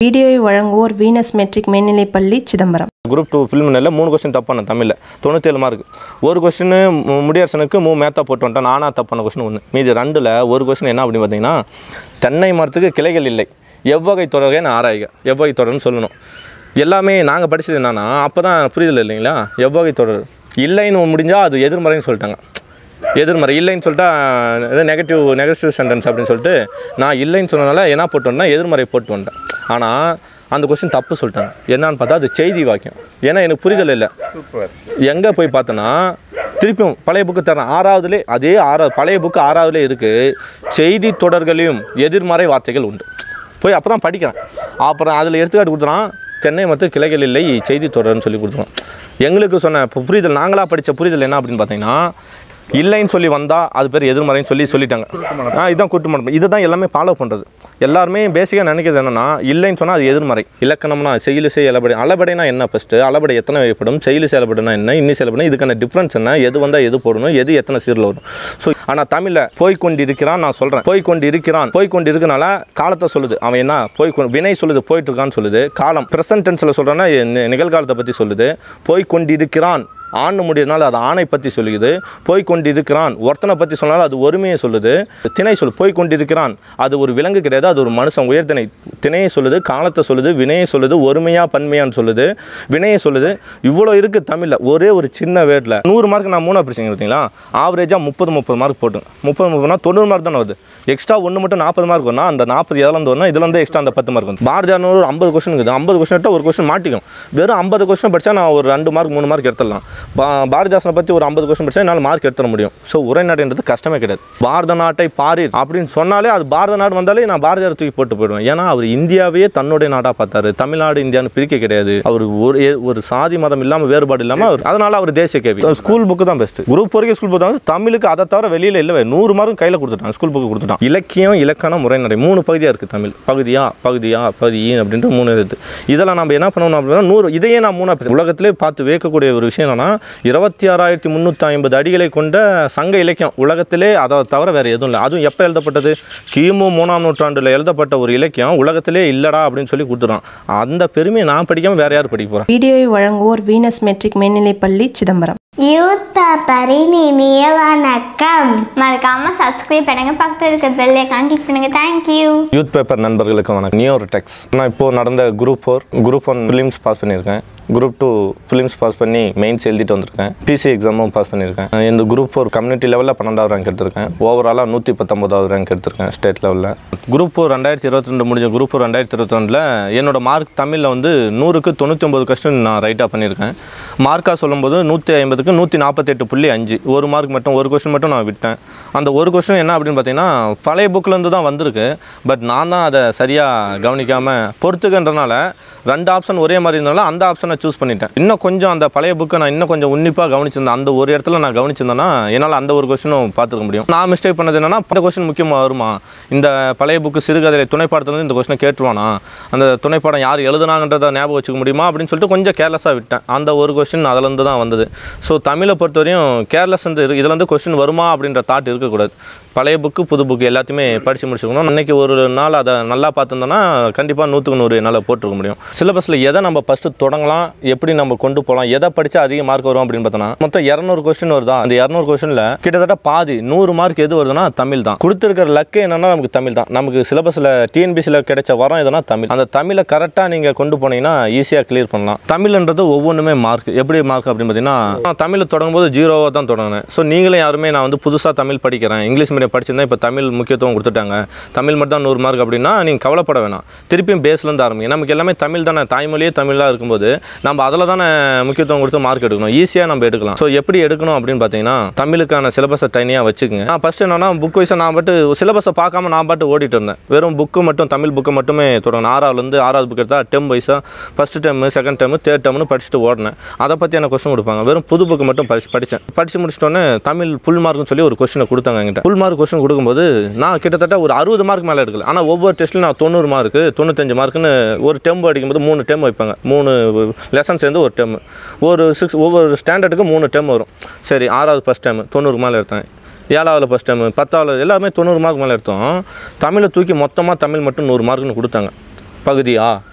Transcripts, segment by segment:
வீடியோவை வழங்குவோர் Venus matric மேல்நிலைப்பள்ளி சிதம்பரம் குரூப் டூ ஃபிலிமில் மூணு கொஸ்டின் தப்பான தமிழில் தொண்ணூற்றேழு மார்க் ஒரு கொஸ்டின் முடியரசனுக்கு மூணு மேத்தா போட்டு வந்துட்டேன் நானாக தப்பான கொஸ்டின் ஒன்று மீதி ரெண்டில் ஒரு கொஸ்டின் என்ன அப்படின்னு பார்த்தீங்கன்னா தென்னை மரத்துக்கு கிளைகள் இல்லை எவ்வகை தொடர்கை நான் ஆராய்க எவ்வகை தொடர்னு சொல்லணும் எல்லாமே நாங்கள் படித்தது என்னன்னா அப்போ தான் புரிதல் இல்லைங்களா எவ்வகை தொடர் இல்லைன்னு முடிஞ்சால் அது எதிர்மறைன்னு சொல்லிட்டாங்க எதிர்மறை இல்லைன்னு சொல்லிட்டா நெகட்டிவ் நெகட்டிவ் சென்டென்ஸ் அப்படின்னு சொல்லிட்டு நான் இல்லைன்னு சொன்னனால என்ன போட்டு வந்தேன் எதிர்மறை போட்டு வந்தேன் ஆனால் அந்த கொஸ்டின் தப்பு சொல்லிட்டாங்க என்னன்னு பார்த்தா அது செய்தி வாக்கியம் ஏன்னா எனக்கு புரிதல் இல்லை எங்கே போய் பார்த்தோன்னா திருப்பியும் பழைய புக்கு தரேன் ஆறாவதுலே அதே ஆறாவது பழைய புக்கு ஆறாவதுலே இருக்குது செய்தி தொடர்களையும் எதிர்மறை வார்த்தைகள் உண்டு போய் அப்போ தான் படிக்கிறேன் அப்புறம் அதில் எடுத்துக்காட்டு கொடுத்துறான் தென்னை மரத்து கிளைகள் இல்லை செய்தி தொடர்னு சொல்லி கொடுத்துருவோம் எங்களுக்கு சொன்ன இப்போ புரிதல் நாங்களாக படித்த புரிதல் என்ன அப்படின்னு பார்த்தீங்கன்னா இல்லைன்னு சொல்லி வந்தால் அது பேர் எதிர்மறைன்னு சொல்லி சொல்லிட்டாங்க ஆ இதுதான் கூட்டு மண்டபம் இதை தான் எல்லாமே ஃபாலோ பண்ணுறது எல்லாருமே பேசிக்காக நினைக்கிறது என்னென்னா இல்லைன்னு சொன்னால் அது எதிர்மறை இலக்கணம்னா செயலு செய் அளபடை அளபடைனா என்ன ஃபஸ்ட்டு அளபடை எத்தனை வகைப்படும் செயலு செயல்படுனா என்ன இன்னி செயல்படும் இதுக்கான டிஃப்ரென்ஸ் என்ன எது வந்தால் எது போடணும் எது எத்தனை சீரில் வரும் ஸோ ஆனால் தமிழில் போய் கொண்டு இருக்கிறான் நான் சொல்கிறேன் போய் கொண்டு இருக்கிறான் போய் கொண்டு இருக்கனால காலத்தை சொல்லுது அவன் என்ன போய் கொண்டு வினை சொல்லுது போயிட்டு இருக்கான்னு சொல்லுது காலம் ப்ரெசன்ட் டென்ஸில் சொல்கிறேன்னா நிகழ்காலத்தை பற்றி சொல்லுது போய் கொண்டு இருக்கிறான் ஆண் முடியறதுனால அது ஆணை பற்றி சொல்லுது போய் கொண்டிருக்கிறான் ஒருத்தனை பற்றி சொன்னாலும் அது ஒருமையை சொல்லுது திணை சொல்லு போய் கொண்டிருக்கிறான் அது ஒரு விலங்கு கிடையாது அது ஒரு மனுஷன் உயர்திணை திணையை சொல்லுது காலத்தை சொல்லுது வினையை சொல்லுது ஒருமையா பன்மையான்னு சொல்லுது வினையை சொல்லுது இவ்வளோ இருக்குது தமிழில் ஒரே ஒரு சின்ன வேர்டில் நூறு மார்க் நான் மூணாக பிடிச்சிங்க பார்த்தீங்களா ஆவரேஜாக முப்பது முப்பது மார்க் போட்டுங்க முப்பது முப்பதுனா தொண்ணூறு மார்க் தானே வருது எக்ஸ்ட்ரா ஒன்று மட்டும் நாற்பது மார்க் வரும்னா அந்த நாற்பது எதுலேருந்து வரணும் இதுல இருந்து எக்ஸ்ட்ரா அந்த பத்து மார்க் வந்து பாரதியார் ஒரு ஐம்பது கொஸ்டின் இருக்குது ஐம்பது கொஸ்டின் எடுத்தால் ஒரு கொஸ்டின் மாட்டிக்கும் வெறும் ஐம்பது கொஸ்டின் படித்தா நான் ஒரு ரெண்டு மார்க் மூணு மார்க் எடுத்துடலாம் பா பாரதிதாசனை பற்றி ஒரு ஐம்பது கொஸ்டின் படித்தா என்னால் மார்க் எடுத்துட முடியும் ஸோ உரைநடைன்றது கஷ்டமே கிடையாது பாரத நாட்டை பாரீர் அப்படின்னு சொன்னாலே அது பாரத நாடு வந்தாலே நான் பாரதியார் தூக்கி போட்டு போயிடுவேன் ஏன்னா அவர் இந்தியாவையே தன்னுடைய நாடாக பார்த்தாரு தமிழ்நாடு இந்தியான்னு பிரிக்க கிடையாது அவர் ஒரு ஒரு சாதி மதம் இல்லாமல் வேறுபாடு இல்லாமல் அவர் அதனால அவர் தேசிய கேவி ஸ்கூல் புக்கு தான் பெஸ்ட் குரூப் வரைக்கும் ஸ்கூல் புக் தான் தமிழுக்கு அதை தவிர வெளியில் இல்லவே நூறு மார்க் கையில் கொடுத்துட்டான் ஸ்கூல் புக்கு கொடுத்துட்டான் இலக்கியம் இலக்கணம் உரைநடை மூணு பகுதியாக இருக்குது தமிழ் பகுதியா பகுதியா பகுதி அப்படின்ட்டு மூணு இருக்குது இதெல்லாம் நம்ம என்ன பண்ணணும் அப்படின்னா நூறு இதையே நான் மூணா பிரிச்சு- உலகத்திலே பார்த்து வேக்கக்கூடிய ஒரு விஷயம் என்னன்னா இருபத்தி ஆறாயிரத்தி முந்நூற்றி ஐம்பது அடிகளை கொண்ட சங்க இலக்கியம் உலகத்திலே அதை தவிர வேறு எதுவும் இல்லை அதுவும் எப்போ எழுதப்பட்டது கிமு மூணாம் நூற்றாண்டில் எழுதப்பட்ட ஒரு இலக்கியம் உலகத்திலே இல்லடா அப்படின்னு சொல்லி கொடுத்துறான் அந்த பெருமையை நான் படிக்காமல் வேற யார் படிக்க போகிறேன் வீடியோவை வழங்குவோர் வீனஸ் மெட்ரிக் மேல்நிலைப்பள்ளி சிதம்பரம் யூத் பேப்பரின் இனிய வணக்கம் மறக்காம சப்ஸ்கிரைப் பண்ணுங்க பக்கத்தில் இருக்க பெல் ஐக்கான் கிளிக் பண்ணுங்க தேங்க்யூ யூத் பேப்பர் நண்பர்களுக்கு வணக்கம் நியூ ஒரு டெக்ஸ் நான் இப்போது நடந்த group four group one prelims pass பண்ணியிருக்கேன் குரூப் டூ ஃபிலிம்ஸ் பாஸ் பண்ணி மெயின்ஸ் எழுதிட்டு வந்திருக்கேன் பிசி எக்ஸாமும் பாஸ் பண்ணியிருக்கேன் இந்த குரூப் ஃபோர் கம்யூனிட்டி லெவலில் பன்னெண்டாவது ரேங்க் எடுத்திருக்கேன் ஓவராலாக நூற்றி பத்தொம்போதாவது ரேங்க் எடுத்திருக்கேன் ஸ்டேட் லெவலில் குரூப் ஃபோர் ரெண்டாயிரத்தி இருபத்தி ரெண்டு முடிஞ்ச குரூப் ஃபோர் ரெண்டாயிரத்தி இருபத்தி ரெண்டில் என்னோட மார்க் தமிழில் வந்து நூறுக்கு தொண்ணூற்றி ஒம்பது கொஸ்டின் நான் ரைட்டாக பண்ணியிருக்கேன் மார்க்காக சொல்லும்போது நூற்றி ஐம்பதுக்கு நூற்றி நாற்பத்தெட்டு புள்ளி அஞ்சு ஒரு மார்க் மட்டும் ஒரு கொஸ்டின் மட்டும் நான் விட்டேன் அந்த ஒரு கொஸ்டின் என்ன அப்படின்னு பார்த்தீங்கன்னா பழைய புக்கிலேருந்து தான் வந்திருக்கு பட் நான் தான் அதை சரியாக கவனிக்காமல் பொறுத்துக்கன்றனால ரெண்டு ஆப்ஷன் ஒரே மாதிரி இருந்தாலும் அந்த ஆப்ஷனை சூஸ் பண்ணிட்டேன் இன்னும் கொஞ்சம் அந்த பழைய புக்கை நான் இன்னும் கொஞ்சம் உன்னிப்பாக கவனிச்சிருந்தேன் அந்த ஒரு இடத்துல நான் கவனிச்சிருந்தேன்னா என்னால் அந்த ஒரு கொஸ்டினும் பார்த்துக்க முடியும் நான் மிஸ்டேக் பண்ணது என்னன்னா இந்த கொஸ்டின் முக்கியமாக வருமா இந்த பழைய புக்கு சிறுகதை துணைப்பாடத்துலேருந்து இந்த கொஸ்டினை கேட்டுருவானா அந்த துணைப்பாடம் யார் எழுதுனாங்கன்றதை ஞாபகம் வச்சுக்க முடியுமா அப்படின்னு சொல்லிட்டு கொஞ்சம் கேர்லெஸ்ஸாக விட்டேன் அந்த ஒரு கொஸ்டின் அதுலேருந்து தான் வந்தது ஸோ தமிழை பொறுத்தவரையும் கேர்லெஸ் இருக்கு இதில் வந்து கொஸ்டின் வருமா அப்படின்ற தாட் இருக்கக்கூடாது பழைய புக்கு புது புக்கு எல்லாத்தையுமே படித்து முடிச்சுக்கணும் இன்னைக்கு ஒரு நாள் அதை நல்லா பார்த்துருந்தோன்னா கண்டிப்பாக நூற்றுக்கு நூறு என்னால் போட்டிருக்க முடியும் சிலபஸில் எதை நம்ம ஃபஸ்ட்டு தொடங்கலாம் எப்படி நம்ம கொண்டு போகலாம் எதை படித்தா அதிக மார்க் வரும் அப்படின்னு பார்த்தோன்னா மொத்தம் இரநூறு கொஸ்டின் வருதா அந்த இரநூறு கொஸ்டினில் கிட்டத்தட்ட பாதி நூறு மார்க் எது வருதுன்னா தமிழ் தான் கொடுத்துருக்கிற லக்கு என்னன்னா நமக்கு தமிழ் தான் நமக்கு சிலபஸில் டிஎன்பிசியில் கிடைச்ச வரம் எதுனா தமிழ் அந்த தமிழை கரெக்டாக நீங்கள் கொண்டு போனீங்கன்னா ஈஸியாக கிளியர் பண்ணலாம் தமிழ்ன்றது ஒவ்வொன்றுமே மார்க் எப்படி மார்க் அப்படின்னு பார்த்தீங்கன்னா நான் தமிழ் தொடங்கும்போது ஜீரோவாக தான் தொடங்கினேன் ஸோ நீங்களே யாருமே நான் வந்து புதுசாக தமிழ் படிக்கிறேன் இங்கிலீஷ் மீடியம் படிச்சிருந்தா இப்போ தமிழ் முக்கியத்துவம் கொடுத்துட்டாங்க தமிழ் மட்டும் தான் நூறு மார்க் அப்படின்னா நீங்கள் கவலைப்பட வேணாம் திருப்பியும் பேஸ்லேருந்து ஆரம்பிங்க நமக்கு எல்லாமே தமிழ் தானே தாய்மொழியே தமிழாக இருக்கும்போது நம்ம அதில் தானே முக்கியத்துவம் கொடுத்து மார்க் எடுக்கணும் ஈஸியாக நம்ம எடுக்கலாம் ஸோ எப்படி எடுக்கணும் அப்படின்னு பார்த்தீங்கன்னா தமிழுக்கான சிலபஸை தனியாக வச்சுக்கோங்க நான் ஃபஸ்ட்டு என்னன்னா புக் வைஸாக நான் பாட்டு சிலபஸை பார்க்காம நான் பாட்டு ஓடிட்டு இருந்தேன் வெறும் புக்கு மட்டும் தமிழ் புக்கு மட்டுமே தொடங்கினேன் ஆறாவதுலேருந்து ஆறாவது புக் எடுத்தால் டெம் வைஸாக first term second term third டெம்னு படிச்சுட்டு ஓடினேன் அதை பற்றி எனக்கு கொஸ்டின் கொடுப்பாங்க வெறும் புது புக்கு மட்டும் படிச்சு படித்தேன் படித்து முடிச்சிட்டோன்னே தமிழ் ஃபுல் மார்க்னு சொல்லி ஒரு கொஸ்டினை கொடுத்தாங்க என்கிட்ட ஃபுல் மார்க் கொஸ்டின் கொடுக்கும்போது நான் கிட்டத்தட்ட ஒரு அறுபது மார்க் மேலே எடுக்கல ஆனால் ஒவ்வொரு டெஸ்ட்லையும் நான் தொண்ணூறு மார்க்கு தொண்ணூத்தஞ்சு மார்க்குன்னு ஒரு டெம் அடிக்கும்போது மூணு டெம் வைப்பாங்க மூணு லெசன் சேர்ந்து ஒரு டெம் ஒரு சிக்ஸ் ஒவ்வொரு ஸ்டாண்டர்டுக்கு மூணு டெம் வரும் சரி ஆறாவது ஃபஸ்ட் டைம் தொண்ணூறு மேலே எடுத்தேன் ஏழாவது ஃபஸ்ட் டைம் பத்தாவது எல்லாமே தொண்ணூறு மார்க் மேலே எடுத்தோம் தமிழை தூக்கி மொத்தமாக தமிழ் மட்டும் நூறு மார்க்குன்னு கொடுத்தாங்க பகுதியா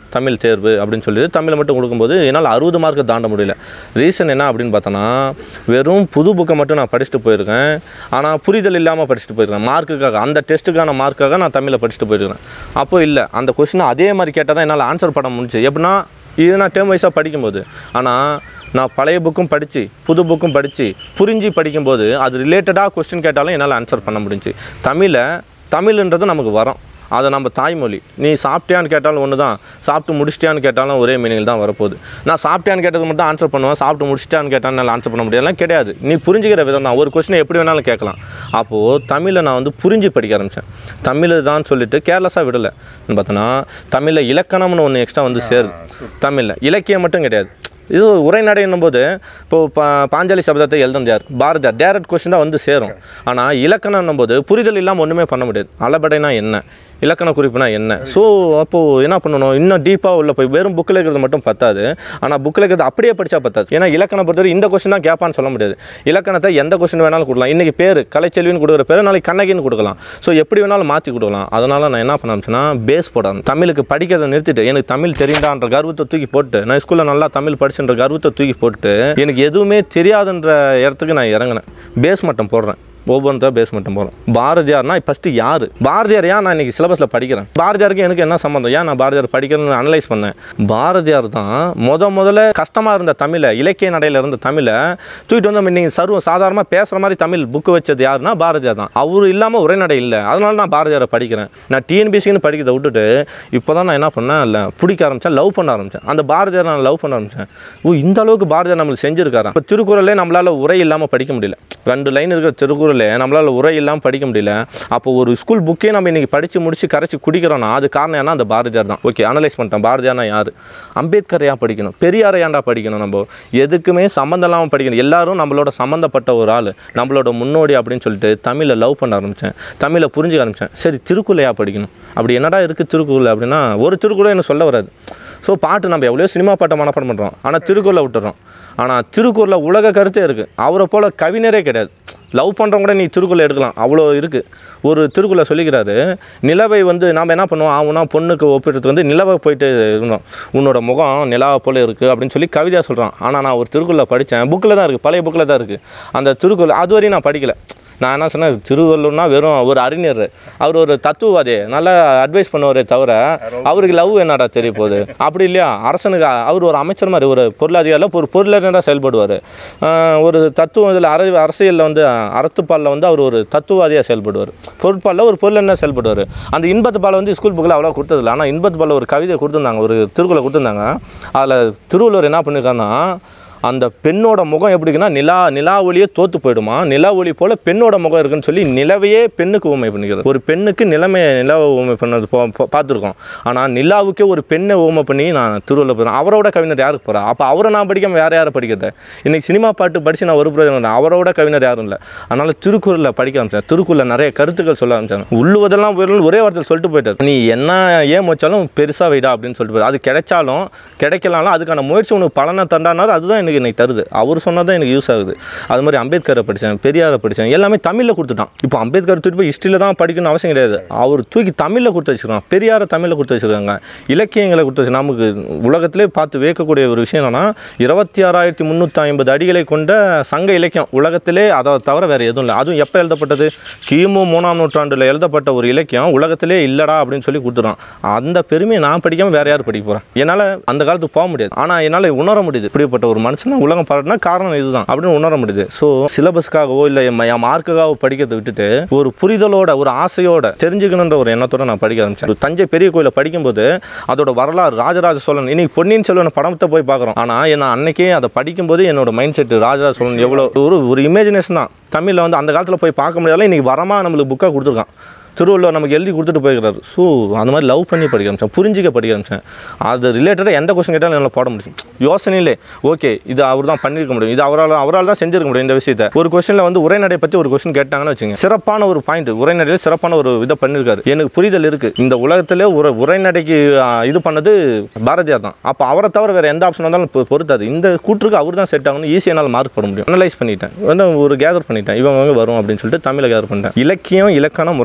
தமிழ் தேர்வு அப்படின்னு சொல்லி தமிழை மட்டும் கொடுக்கும்போது என்னால் அறுபது மார்க்கு தாண்ட முடியல ரீசன் என்ன அப்படின்னு பார்த்தோன்னா வெறும் புது புக்கை மட்டும் நான் படிச்சுட்டு போயிருக்கேன் ஆனால் புரிதல் இல்லாமல் படிச்சுட்டு போயிருக்கேன் மார்க்குக்காக அந்த டெஸ்ட்டுக்கான மார்க்காக நான் தமிழை படிச்சுட்டு போயிருக்கேன் அப்போ இல்லை அந்த கொஸ்டினை அதே மாதிரி கேட்டால் தான் என்னால் ஆன்சர் பண்ண முடிஞ்சு எப்படின்னா இது நான் டேர்ம் வைஸாக படிக்கும்போது ஆனால் நான் பழைய புக்கும் படித்து புது புக்கும் படித்து புரிஞ்சு படிக்கும்போது அது ரிலேட்டடாக கொஸ்டின் கேட்டாலும் என்னால் ஆன்சர் பண்ண முடிஞ்சு தமிழை தமிழ்ன்றது நமக்கு வரும் அதை நம்ம தாய்மொழி நீ சாப்பிட்டியான்னு கேட்டாலும் ஒன்று தான் சாப்பிட்டு முடிச்சிட்டியான்னு கேட்டாலும் ஒரே மீனிங் தான் வரப்போகுது நான் சாப்பிட்டியான்னு கேட்டது மட்டும் ஆன்சர் பண்ணுவேன் சாப்பிட்டு முடிச்சிட்டியான்னு கேட்டாலும் என்னால் ஆன்சர் பண்ண முடியாதுலாம் கிடையாது நீ புரிஞ்சுக்கிற விதம் தான் ஒரு கொஸ்டினை எப்படி வேணாலும் கேட்கலாம் அப்போது தமிழை நான் வந்து புரிஞ்சு படிக்க ஆரம்பித்தேன் தமிழ் தான் சொல்லிட்டு கேர்லெஸ்ஸாக விடலை பார்த்தோன்னா தமிழில் இலக்கணம்னு ஒன்று எக்ஸ்ட்ரா வந்து சேருது தமிழில் இலக்கியம் மட்டும் கிடையாது இது உரைநடை என்னும்போது இப்போ பா பாஞ்சாலி சபதத்தை எழுதுனது யார் பாரதியார் டேரக்ட் கொஸ்டின் தான் வந்து சேரும் ஆனால் இலக்கணம் போது புரிதல் இல்லாமல் ஒன்றுமே பண்ண முடியாது அளபடைனா என்ன இலக்கண குறிப்புனா என்ன ஸோ அப்போது என்ன பண்ணணும் இன்னும் டீப்பாக உள்ள போய் வெறும் புக்கில் இருக்கிறது மட்டும் பத்தாது ஆனால் புக்கில் இருக்கிறது அப்படியே படித்தா பத்தாது ஏன்னா இலக்கணம் பொறுத்தவரை இந்த கொஸ்டின் தான் கேட்பான்னு சொல்ல முடியாது இலக்கணத்தை எந்த கொஸ்டின் வேணாலும் கொடுக்கலாம் இன்றைக்கி பேர் கலைச்செல்வின்னு கொடுக்குற பேர் நாளைக்கு கண்ணகின்னு கொடுக்கலாம் ஸோ எப்படி வேணாலும் மாற்றி கொடுக்கலாம் அதனால் நான் என்ன பண்ண ஆரம்பிச்சேன்னா பேஸ் போட ஆரம்பிச்சேன். தமிழுக்கு படிக்கிறதை நிறுத்திட்டு எனக்கு தமிழ் தெரியுதான்ற கர்வத்தை தூக்கி போட்டு நான் ஸ்கூலில் நல்லா தமிழ் படிச்சுன்ற கர்வத்தை தூக்கி போட்டு எனக்கு எதுவுமே தெரியாதுன்ற இடத்துக்கு நான் இறங்கினேன் பேஸ் மட்டும் போடுறேன் ஒவ்வொன்றா பேஸ் மட்டும் போகிறோம் பாரதியார்னா ஃபஸ்ட்டு யார் பாரதியார் ஏன் நான் இன்றைக்கி சிலபஸில் படிக்கிறேன் பாரதியாருக்கு எனக்கு என்ன சம்மந்தம் ஏன் நான் பாரதியார் படிக்கிறேன்னு அனலைஸ் பண்ணேன் பாரதியார் தான் முத முதல்ல கஷ்டமாக இருந்த தமிழை இலக்கிய நடையில் இருந்த தமிழை தூக்கிட்டு வந்து நீங்கள் சர்வ சாதாரணமாக பேசுகிற மாதிரி தமிழ் புக்கு வச்சது யாருன்னா பாரதியார் தான் அவர் இல்லாமல் உரைநடை இல்லை அதனால நான் பாரதியாரை படிக்கிறேன் நான் டிஎன்பிசின்னு படிக்கிறத விட்டுட்டு இப்போ தான் நான் என்ன பண்ணேன் இல்லை பிடிக்க ஆரம்பித்தேன் லவ் பண்ண ஆரம்பித்தேன் அந்த பாரதியார் நான் லவ் பண்ண ஆரம்பித்தேன் ஓ இந்த அளவுக்கு பாரதியார் நம்மளுக்கு செஞ்சுருக்காராம் இப்போ திருக்குறளே நம்மளால் உரை இல்லாமல் படிக்க முடியல ரெண்டு லைன் இருக்கிற திருக்குறளே நம்மளால் உரை இல்லாமல் படிக்க முடியல அப்போ ஒரு ஸ்கூல் புக்கே நம்ம இன்றைக்கி படித்து முடிச்சு கரைச்சி குடிக்கிறோன்னா அது காரணம் என்ன அந்த பாரதியார் தான் ஓகே அனலைஸ் பண்ணிட்டேன் பாரதியார்னா யார் அம்பேத்கர் ஏன் படிக்கணும் பெரியாரை ஏன்டா படிக்கணும் நம்ம எதுக்குமே சம்மந்தம் இல்லாமல் படிக்கணும் எல்லாரும் நம்மளோட சம்மந்தப்பட்ட ஒரு ஆள் நம்மளோட முன்னோடி அப்படின்னு சொல்லிட்டு தமிழை லவ் பண்ண ஆரம்பித்தேன் தமிழை புரிஞ்சுக்க ஆரம்பித்தேன் சரி திருக்குறளையா படிக்கணும் அப்படி என்னடா இருக்குது திருக்குறள் அப்படின்னா ஒரு திருக்குறள் எனக்கு சொல்ல வராது ஸோ பாட்டு நம்ம எவ்வளோ சினிமா பாட்டை மனப்பாடம் பண்ணுறோம் ஆனால் திருக்குறளை விட்டுறோம் ஆனால் திருக்குறளில் உலக கருத்தே இருக்குது அவரை போல் கவிஞரே கிடையாது லவ் பண்ணுறவங்க கூட நீ திருக்குறளை எடுக்கலாம் அவ்வளோ இருக்குது ஒரு திருக்குறளை சொல்லிக்கிறாரு நிலவை வந்து நாம் என்ன பண்ணுவோம் ஆகுனா பொண்ணுக்கு ஒப்பிடுறதுக்கு வந்து நிலவை போயிட்டு இருந்தோம் உன்னோட முகம் நிலாவை போல இருக்குது அப்படின்னு சொல்லி கவிதையாக சொல்கிறான் ஆனால் நான் ஒரு திருக்குறளை படித்தேன் புக்கில் தான் இருக்குது பழைய புக்கில் தான் இருக்குது அந்த திருக்குறள் அது வரையும் நான் படிக்கல நான் என்ன சொன்னேன் திருவள்ளுவர்னா வெறும் ஒரு அறிஞர் அவர் ஒரு தத்துவவாதி நல்லா அட்வைஸ் பண்ணுவாரே தவிர அவருக்கு லவ் என்னடா தெரிய போகுது அப்படி இல்லையா அரசனுக்கு அவர் ஒரு அமைச்சர் மாதிரி ஒரு பொருளாதாரியில் ஒரு பொருளாதார செயல்படுவார் ஒரு தத்துவம் இதில் அர அரசியலில் வந்து அறத்துப்பாலில் வந்து அவர் ஒரு தத்துவவாதியாக செயல்படுவார் பொருட்பாலில் ஒரு பொருள் என்ன செயல்படுவார் அந்த இன்பத்து பாலை வந்து ஸ்கூல் புக்கில் அவ்வளோ கொடுத்ததில்ல ஆனால் இன்பத்து பாலில் ஒரு கவிதை கொடுத்துருந்தாங்க ஒரு திருக்குறளை கொடுத்துருந்தாங்க அதில் திருவள்ளுவர் என்ன பண்ணியிருக்காருன்னா அந்த பெண்ணோட முகம் எப்படி இருக்குன்னா நிலா நிலா ஒளியே தோத்து போயிடுமா நிலா ஒளி போல பெண்ணோட முகம் இருக்குன்னு சொல்லி நிலவையே பெண்ணுக்கு ஊமை பண்ணிக்கிறது ஒரு பெண்ணுக்கு நிலைமை நிலாவை ஊமை பண்ணது போ- போ- பார்த்துருக்கோம் ஆனால் நிலாவுக்கே ஒரு பெண்ணை ஊமை பண்ணி நான் திருவள்ளுவர் போகிறேன் அவரோட கவிஞர் யாருக்கு போகிறா அப்போ அவரை நான் படிக்காம வேறு யாரை படிக்கிறது இன்னைக்கு சினிமா பாட்டு படித்து நான் ஒரு பிரயோஜனம் இல்லை அவரோட கவிஞர் யாரும் இல்லை அதனால் திருக்குறளில் படிக்க ஆரம்பிச்சேன் திருக்குறளில் நிறைய கருத்துக்கள் சொல்ல ஆரம்பிச்சாங்க உள்ளுவதெல்லாம் போயிடலாம் ஒரே வார்த்தையில் சொல்லிட்டு போயிட்டார் நீ என்ன ஏன் வச்சாலும் பெருசாக வைடா அப்படின்னு சொல்லிட்டு போயிட்டார். அது கிடைச்சாலும் கிடைக்கலாம்ல அதுக்கான முயற்சி உனக்கு பலனை தண்டானார் அதுதான் எனக்கு இன்னைக்கு தருது அவர் சொன்னது எனக்கு யூஸ் ஆகுது அது மாதிரி அம்பேத்கரை படித்தேன் பெரியாரை படித்தேன் எல்லாமே தமிழில் கொடுத்துட்டான் இப்போ அம்பேத்கர் தூக்கி போய் ஹிஸ்ட்ரியில் தான் படிக்கணும்னு அவசியம் கிடையாது அவர் தூக்கி தமிழில் கொடுத்து வச்சிருக்கான் பெரியாரை தமிழில் கொடுத்து வச்சிருக்காங்க இலக்கியங்களை கொடுத்து வச்சு நமக்கு உலகத்திலே பார்த்து வியக்கக்கூடிய ஒரு விஷயம் என்னன்னா இருபத்தி ஆறாயிரத்தி முந்நூற்றி ஐம்பது அடிகளை கொண்ட சங்க இலக்கியம் உலகத்திலே அதை தவிர வேறு எதுவும் இல்லை அதுவும் எப்போ எழுதப்பட்டது கிமு மூணாம் நூற்றாண்டில் எழுதப்பட்ட ஒரு இலக்கியம் உலகத்திலே இல்லடா அப்படின்னு சொல்லி கொடுத்துறான் அந்த பெருமையை நான் படிக்காமல் வேற யார் படிக்க போகிறேன் என்னால் அந்த காலத்துக்கு போக முடியாது ஆனால் என்னால் உணர முடியுது இப்படிப்பட்ட ஒரு மனுஷனை உலகம் பாராட்டினா காரணம் இதுதான் அப்படின்னு உணர முடியுது ஸோ சிலபஸ்க்காகவோ இல்லை என் என் மார்க்குக்காக படிக்கிறதை விட்டுட்டு ஒரு புரிதலோட ஒரு ஆசையோட தெரிஞ்சுக்கணுன்ற ஒரு எண்ணத்தோட நான் படிக்க ஆரம்பிச்சேன் ஒரு தஞ்சை பெரிய கோயிலை படிக்கும்போது அதோட வரலாறு ராஜராஜ சோழன் இன்னைக்கு பொன்னியின் செல்வன் படத்தை போய் பார்க்குறோம் ஆனால் என்ன அன்னைக்கே அதை படிக்கும்போது என்னோட மைண்ட் செட் ராஜராஜ சோழன் எவ்வளோ ஒரு ஒரு இமேஜினேஷன் தான் தமிழில் வந்து அந்த காலத்தில் போய் பார்க்க முடியாத இன்னைக்கு வரமா நம்மளுக்கு புக்காக கொடுத்துருக்கான் திருவள்ளுவர் நமக்கு எழுதி கொடுத்துட்டு போயிருக்கிறாரு ஸோ அந்த மாதிரி லவ் பண்ணி படிக்க ஆரம்பிச்சேன் புரிஞ்சிக்க படிக்க ஆரம்பிச்சேன் அது ரிலேட்டடாக எந்த கொஸ்டின் கேட்டாலும் என்னால் போட முடியும் யோசனையிலே ஓகே இது அவர் தான் பண்ணியிருக்க முடியும் இது அவரால் அவரால் தான் செஞ்சிருக்க முடியும் இந்த விஷயத்தை ஒரு கொஸ்டினில் வந்து உரைநடை பற்றி ஒரு கொஸ்டின் கேட்டாங்கன்னு வச்சுங்க சிறப்பான ஒரு பாயிண்ட் உரைநடையில் சிறப்பான ஒரு இதை பண்ணியிருக்காரு எனக்கு புரிதல் இருக்குது இந்த உலகத்திலே ஒரு உரைநடைக்கு ஆ, இது பண்ணது பாரதியார் தான் அப்போ அவரை தவிர வேறு எந்த ஆப்ஷன் வந்தாலும் பொ- பொறுத்தாது இந்த கூற்றுக்கு அவர் தான் செட் ஆகணும் ஈஸியாக என்னால் மார்க் போட முடியும் அனலைஸ் பண்ணிட்டேன் வந்து ஒரு கேதர் பண்ணிட்டேன் இவங்க இவங்க வரும் அப்படின்னு சொல்லிட்டு தமிழை கேதர் பண்ணிட்டேன் இலக்கியம் இலக்கணம் உரைநடை மூணு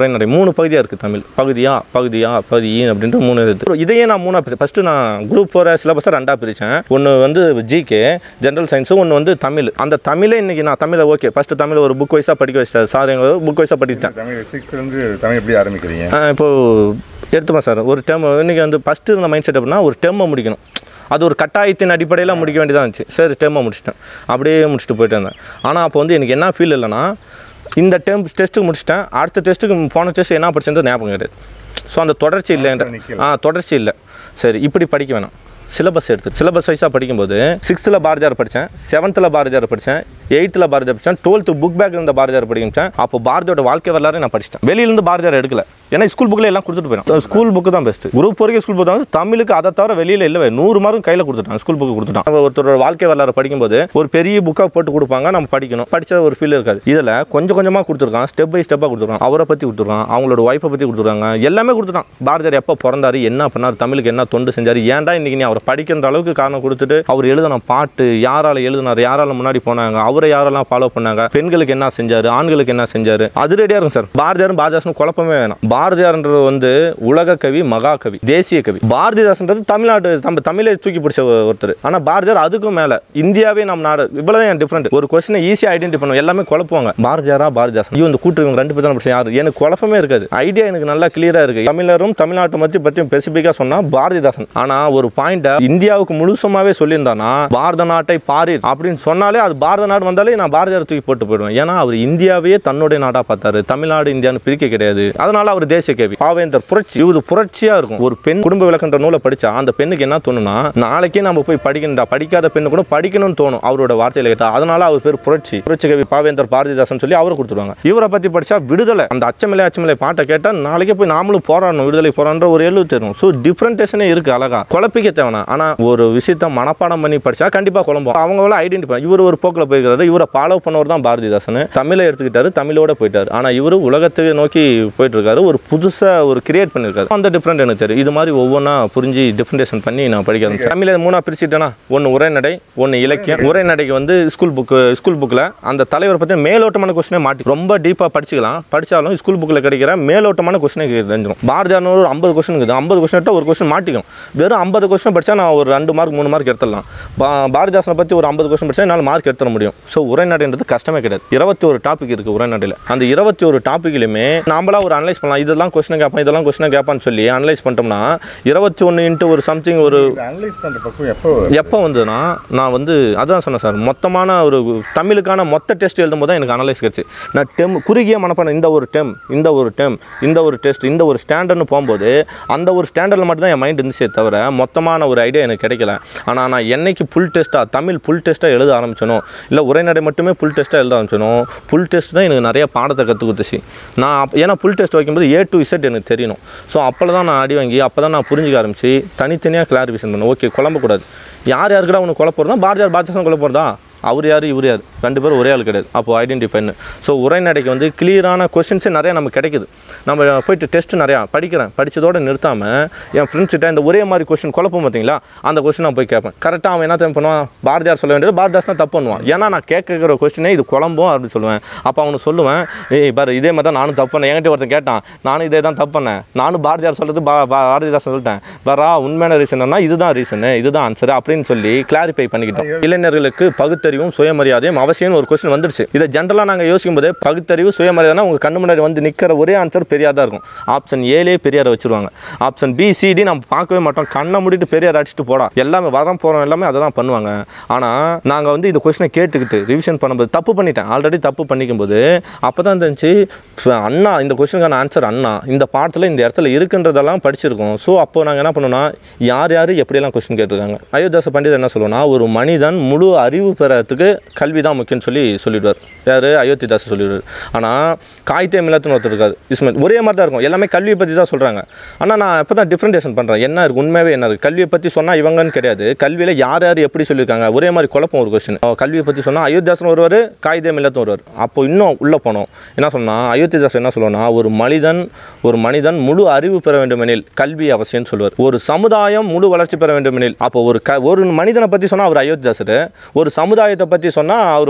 மூணு பகுதியாக இருக்குது தமிழ் பகுதியா பகுதியா பகுதி அப்படின்ட்டு மூணு இருக்குது இதையே நான் மூணாக பிரிச்சேன் ஃபஸ்ட்டு நான் குரூப் போகிற சிலபஸை ரெண்டாக பிரித்தேன் ஒன்று வந்து ஜிகே ஜென்ரல் சயின்ஸு ஒன்று வந்து தமிழ் அந்த தமிழே இன்றைக்கி நான் தமிழை ஓகே ஃபஸ்ட்டு தமிழ் ஒரு புக் வைஸாக படிக்க வச்சிட்டாரு சார் எங்கள் புக் வைஸாக படித்தேன் தமிழ் சிக்ஸ்த்லேருந்து தமிழ் எப்படி ஆரம்பிக்கிறீங்க இப்போது எடுத்துப்பேன் சார் ஒரு டேர்ம் இன்றைக்கி வந்து ஃபஸ்ட்டு இருந்த மைண்ட் செட் அப்படின்னா ஒரு டேர்மை முடிக்கணும் அது ஒரு கட்டாயத்தின் அடிப்படையில் முடிக்க வேண்டியதாக இருந்துச்சு சரி டேர்மை முடிச்சிட்டேன் அப்படியே முடிச்சுட்டு போயிட்டு இருந்தேன் ஆனால் அப்போ வந்து எனக்கு என்ன ஃபீல் இல்லைன்னா இந்த டேர்ம் டெஸ்ட்டுக்கு முடிச்சிட்டேன் அடுத்த டெஸ்ட்டுக்கு போன டெஸ்ட் என்ன படிச்சிருந்தது ஞாபகம் கிடையாது ஸோ அந்த தொடர்ச்சி இல்லைன்ற நிக்கல. ஆ தொடர்ச்சி இல்லை சரி இப்படி படிக்க வேணாம் சிலபஸ் எடுத்து சிலபஸ் வைஸாக படிக்கும்போது சிக்ஸ்த்தில் பாரதியார் படித்தேன் செவன்த்தில் பாரதியார் படித்தேன் எயித்தில் பாரதியார் படித்தேன் டுவெல்த்து புக் பேக் இருந்த பாரதியார் படிச்சேன் அப்போ பாரதியோட வாழ்க்கை வரலாறு நான் படிச்சிட்டேன் வெளியிலேருந்து பாரதியார் எடுக்கல ஏன்னா ஸ்கூல் புக்கில் எல்லாம் கொடுத்துட்டு போயிடும் ஸ்கூல் புக்கு தான் பெஸ்ட் குரூப் வரைக்கும் ஸ்கூல் புக் தான் தமிழுக்கு அதை தவிர வெளியில் இல்லவே நூறு மார்க்கும் கையில் கொடுத்துட்டான் ஸ்கூல் புக்கு கொடுத்துட்டான் அவன் ஒருத்தரோட வாழ்க்கை வரலாறு படிக்கும்போது ஒரு பெரிய புக்காக போட்டு கொடுப்பாங்க நம்ம படிக்கணும் படிச்ச ஒரு ஃபீல் இருக்காது இதில் கொஞ்சம் கொஞ்சமாக கொடுத்துருக்கான் ஸ்டெப் பை ஸ்டெப்பாக கொடுத்துருக்கான் அவரை பற்றி கொடுத்துருக்கான் அவங்களோட ஒய்ஃபை பற்றி கொடுத்துருக்காங்க எல்லாமே கொடுத்துட்டான் பாரதியார் எப்போ பிறந்தாரு என்ன பண்ணார் தமிழுக்கு என்ன தொண்டு செஞ்சார் ஏன்டா இன்னைக்கு நீ அவரை படிக்கின்ற அளவுக்கு காரணம் கொடுத்துட்டு அவர் எழுதின பாட்டு யாரால எழுதினார் யாரால முன்னாடி போனாங்க அவரை யாரெல்லாம் ஃபாலோ பண்ணாங்க பெண்களுக்கு என்ன செஞ்சாரு ஆண்களுக்கு என்ன செஞ்சாரு அது ரெடியாக இருக்கும் சார் பாரதியாரும் பாரதிதாசனும் குழப்பமே வேணாம் பாரதியார்ன்றது வந்து உலக கவி மகா கவி தேசிய கவி பாரதிதாசன்றது தமிழ்நாடு நம்ம தமிழை தூக்கி பிடிச்ச ஒரு- ஒருத்தர் ஆனால் பாரதியார் அதுக்கும் மேலே இந்தியாவே நம்ம நாடு இவ்வளோதான் டிஃப்ரெண்ட் ஒரு கொஸ்டினை ஈஸியாக ஐடென்டி பண்ணுவோம் எல்லாமே குழப்புவாங்க பாரதியாரா பாரதிதாசன் ஐயோ இந்த கூட்டு இவங்க ரெண்டு பேர் தான் படிச்சேன் யாரு எனக்கு குழப்பமே இருக்காது ஐடியா எனக்கு நல்லா கிளியராக இருக்கு தமிழரும் தமிழ்நாட்டை பற்றி பற்றி ஸ்பெசிஃபிக்காக சொன்னால் பாரதிதாசன் ஆனால் ஒரு பாயிண்ட்டை இந்தியாவுக்கு முழுசுமாவே சொல்லியிருந்தானா பாரத நாட்டை பாரீர் அப்படின்னு சொன்னாலே அது பாரத நாடு வந்தாலே நான் பாரதியார் தூக்கி போட்டு போயிடுவேன் ஏன்னா அவர் இந்தியாவையே தன்னுடைய நாடாக பார்த்தாரு தமிழ்நாடு இந்தியான்னு பிரிக்க கிடையாது அதனால அவர் தேசிய கவி பாவேந்தர் புரட்சி இது புரட்சியாக இருக்கும் ஒரு பெண் குடும்ப விளக்கன்ற நூலை படிச்சா அந்த பெண்ணுக்கு என்ன தோணுனா நாளைக்கே நம்ம போய் படிக்கணும்டா படிக்காத பெண்ணு கூட படிக்கணும்னு தோணும் அவரோட வார்த்தையில கேட்டா அதனால அவர் பேர் புரட்சி புரட்சி கவி பாவேந்தர் பாரதிதாசன் சொல்லி அவரை கொடுத்துருவாங்க இவரை பத்தி படிச்சா விடுதலை அந்த அச்சமில்லை அச்சமில்லை பாட்டை கேட்டா நாளைக்கே போய் நாமளும் போராடணும் விடுதலை போராடுற ஒரு எழுவு தெரியும் ஸோ டிஃப்ரெண்டேஷனே இருக்கு அழகா குழப்பிக்க தேவைனா ஆனா ஒரு விஷயத்த மனப்பாடம் பண்ணி படிச்சா கண்டிப்பா குழம்பும் அவங்கள ஐடென்டிஃபை இவர் ஒரு போக்கில் போயிருக்காரு இவரை ஃபாலோ பண்ணவர் தான் பாரதிதாசன் தமிழை எடுத்துக்கிட்டாரு தமிழோட போயிட்டாரு ஆனா இவரு உலகத்தை நோக்கி போயிட்டு இருக்காரு ஒரு புதுசா ஒரு கிரியேட் பண்ணியிருக்காரு அந்த டிஃப்ரெண்ட் எனக்கு தெரியும் இது மாதிரி ஒவ்வொன்றா புரிஞ்சு டிஃப்ரெண்டேஷன் பண்ணி நான் படிக்க ஆரம்பிச்சேன் தமிழை மூணா பிரிச்சுட்டேன்னா ஒன்று உரைநடை ஒன்று இலக்கியம் உரைநடைக்கு வந்து ஸ்கூல் புக்கு ஸ்கூல் புக்கில் அந்த தலைவரை பற்றி மேலோட்டமான கொஸ்டினே மாட்டி ரொம்ப டீப்பாக படிச்சுக்கலாம் படித்தாலும் ஸ்கூல் புக்கில் கிடைக்கிற மேலோட்டமான கொஸ்டினே தெரிஞ்சிடும் பாரதியார் ஒரு ஐம்பது கொஸ்டின் இருக்குது ஐம்பது கொஸ்டின் எடுத்தால் ஒரு கொஸ்டின் மாட்டிக்கும் வெறும் ஐம்பது கொஸ்டின் படித்தா நான் ஒரு ரெண்டு மார்க் மூணு மார்க் எடுத்துடலாம் பா பாரதிதாசனை பற்றி ஒரு ஐம்பது கொஸ்டின் படித்தா என்னால் மார்க் எடுத்துட முடியும் ஸோ உரைநடைன்றது கஷ்டமே கிடையாது இருபத்தி ஒரு டாபிக் இருக்குது உரைநடையில் அந்த இருபத்தி ஒரு டாப்பிக்லையுமே நாமளா ஒரு அனலைஸ் பண்ணலாம் இதெல்லாம் கொஸ்டின் கேட்பான் இதெல்லாம் கொஸ்டின் கேட்பான்னு சொல்லி அனலைஸ் பண்ணிட்டோம்னா இருபத்தி ஒன்று இன்ட்டு ஒரு சம்திங் ஒரு அனலைஸ் பண்ணுற பக்கம் எப்போ எப்போ வந்ததுன்னா நான் வந்து அதான் சொன்னேன் சார் மொத்தமான ஒரு தமிழுக்கான மொத்த டெஸ்ட் எழுதும்போது தான் எனக்கு அனலைஸ் கிடச்சி நான் டெம் குறுகிய மனப்பாடம் இந்த ஒரு டெம் இந்த ஒரு டெம் இந்த ஒரு டெஸ்ட் இந்த ஒரு ஸ்டாண்டர்ட்னு போகும்போது அந்த ஒரு ஸ்டாண்டர்டில் மட்டும் தான் என் மைண்ட் இருந்துச்சே தவிர மொத்தமான ஒரு ஐடியா எனக்கு கிடைக்கல ஆனால் நான் என்னைக்கு ஃபுல் டெஸ்ட்டாக தமிழ் ஃபுல் டெஸ்ட்டாக எழுத ஆரம்பிச்சனோ இல்லை உரைநடை மட்டுமே ஃபுல் டெஸ்ட்டாக எழுத ஆரம்பிச்சனோ ஃபுல் டெஸ்ட் தான் எனக்கு நிறைய பாடத்தை கற்றுக் கொடுத்துச்சு நான் அப்ப- ஏன்னா ஃபுல் டெஸ்ட் வைக்கும்போது ஏ டு இசட் எனக்கு தெரியணும் ஸோ அப்போ தான் நான் அடி வாங்கி அப்போ தான் நான் புரிஞ்சுக்க ஆரம்பிச்சு தனித்தனியாக கிளாரிஃபிகேஷன் பண்ணேன் ஓகே குழம்பக்கூடாது யார் யாருக்குடா உனக்கு குழப்பறதா பாரதியார் பாரதிதாசன் குழப்பறதா அவர் யார் இவர் யார் ரெண்டு பேரும் ஒரே ஆள் கிடையாது அப்போ ஐடென்டிஃபைன்னு ஸோ உரைநடைக்கு வந்து கிளியரான கொஷின்ஸே நிறையா நமக்கு கிடைக்குது நம்ம போயிட்டு டெஸ்ட் நிறையா படிக்கிறேன் படித்ததோடு நிறுத்தாமல் என் ஃப்ரெண்ட்ஸ்கிட்ட இந்த ஒரே மாதிரி கொஷின் குழப்பம் பார்த்தீங்களா அந்த கொஷின் நான் போய் கேட்பேன் கரெக்டாக அவன் என்ன தெரியும் பண்ணுவான் பாரதியார் சொல்ல வேண்டியது பாரதிதாஸ் தான் தப்பு பண்ணுவான் ஏன்னா நான் கேட்குற கொஸ்டினே இது குழம்பும் அப்படின்னு சொல்லுவேன் அப்போ அவனுக்கு சொல்லுவேன் ஏய் பாரு இதே மாதிரி தான் நானும் தப்பு பண்ணேன் என்கிட்ட ஒருத்தன் கேட்டான் நானும் இதே தான் தப்பு பண்ணேன் நானும் பாரதியார் சொல்கிறது பா பா- பாரதிதாசன் சொல்லிட்டேன் வரா உண்மையான ரீசன் என்ன இதுதான் ரீசனு இதுதான் ஆன்சர் அப்படின்னு சொல்லி கிளாரிஃபை பண்ணிக்கிட்டோம் இளைஞர்களுக்கு பகுத்தறிவும் சுயமரியாதையும் அவசியம்னு ஒரு கொஸ்டின் வந்துருச்சு இதை ஜென்ரலாக நாங்கள் யோசிக்கும் போது பகுத்தறிவு சுயமரியாதைனா உங்கள் கண்ணு முன்னாடி வந்து நிற்கிற ஒரே ஆன்சர் பெரியார் தான் இருக்கும் ஆப்ஷன் ஏலே பெரியாரை வச்சிருவாங்க ஆப்ஷன் பி சிடி நம்ம பார்க்கவே மாட்டோம் கண்ணை மூடிட்டு பெரியார் அடிச்சுட்டு போடா எல்லாமே வரம் போகிறோம் எல்லாமே அதை தான் பண்ணுவாங்க ஆனால் நாங்கள் வந்து இந்த கொஸ்டினை கேட்டுக்கிட்டு ரிவிஷன் பண்ணும்போது தப்பு பண்ணிட்டேன் ஆல்ரெடி தப்பு பண்ணிக்கும் போது அப்போ தான் இருந்துச்சு ஃப- அண்ணா இந்த கொஸ்டினுக்கான ஆன்சர் அண்ணா இந்த பாடத்தில் இந்த இடத்துல இருக்குன்றதெல்லாம் படிச்சிருக்கோம் ஸோ அப்போ நாங்கள் என்ன பண்ணோம்னா யார் யார் எப்படியெல்லாம் கொஸ்டின் கேட்டிருக்காங்க அயோத்தியாச பண்டிதர் என்ன சொல்லுவோம்னா ஒரு மனிதன் முழு அறிவு பெறத்துக்கு கல்வி தான் முக்கியம்னு சொல்லி சொல்லிடுவார் யார் அயோத்திதாஸ் சொல்லிடுவார் ஆனால் காய்த்தே மில்லத்துன்னு ஒருத்தர் இருக்காரு இஸ்மாயில் ஒரே மாதிரி தான் இருக்கும் எல்லாமே கல்வியை பற்றி தான் சொல்கிறாங்க ஆனால் நான் இப்போ தான் டிஃப்ரெண்டேஷன் பண்ணுறேன் என்ன இருக்குது உண்மையாகவே என்ன இருக்குது கல்வியை பற்றி சொன்னால் இவங்கன்னு கிடையாது கல்வியில் யார் யார் எப்படி சொல்லியிருக்காங்க ஒரே மாதிரி குழப்பம் ஒரு கொஸ்டின் கல்வியை பற்றி சொன்னால் அயோத்தியாசன் ஒருவர் காகிதே மில்லத்தும் ஒருவர் அப்போ இன்னும் உள்ளே போனோம் என்ன சொன்னால் அயோத்திதாஸ் என்ன சொல்லுவோம்னா ஒரு மனிதன் ஒரு மனிதன் முழு அறிவு பெற வேண்டுமெனில் கல்வி அவசியம்னு சொல்லுவார் ஒரு சமுதாயம் முழு வளர்ச்சி பெற வேண்டுமெனில் அப்போ ஒரு க ஒரு மனிதனை பற்றி சொன்னால் அவர் அயோத்திதாசர் ஒரு சமுதாயத்தை பற்றி சொன்னால் அவர்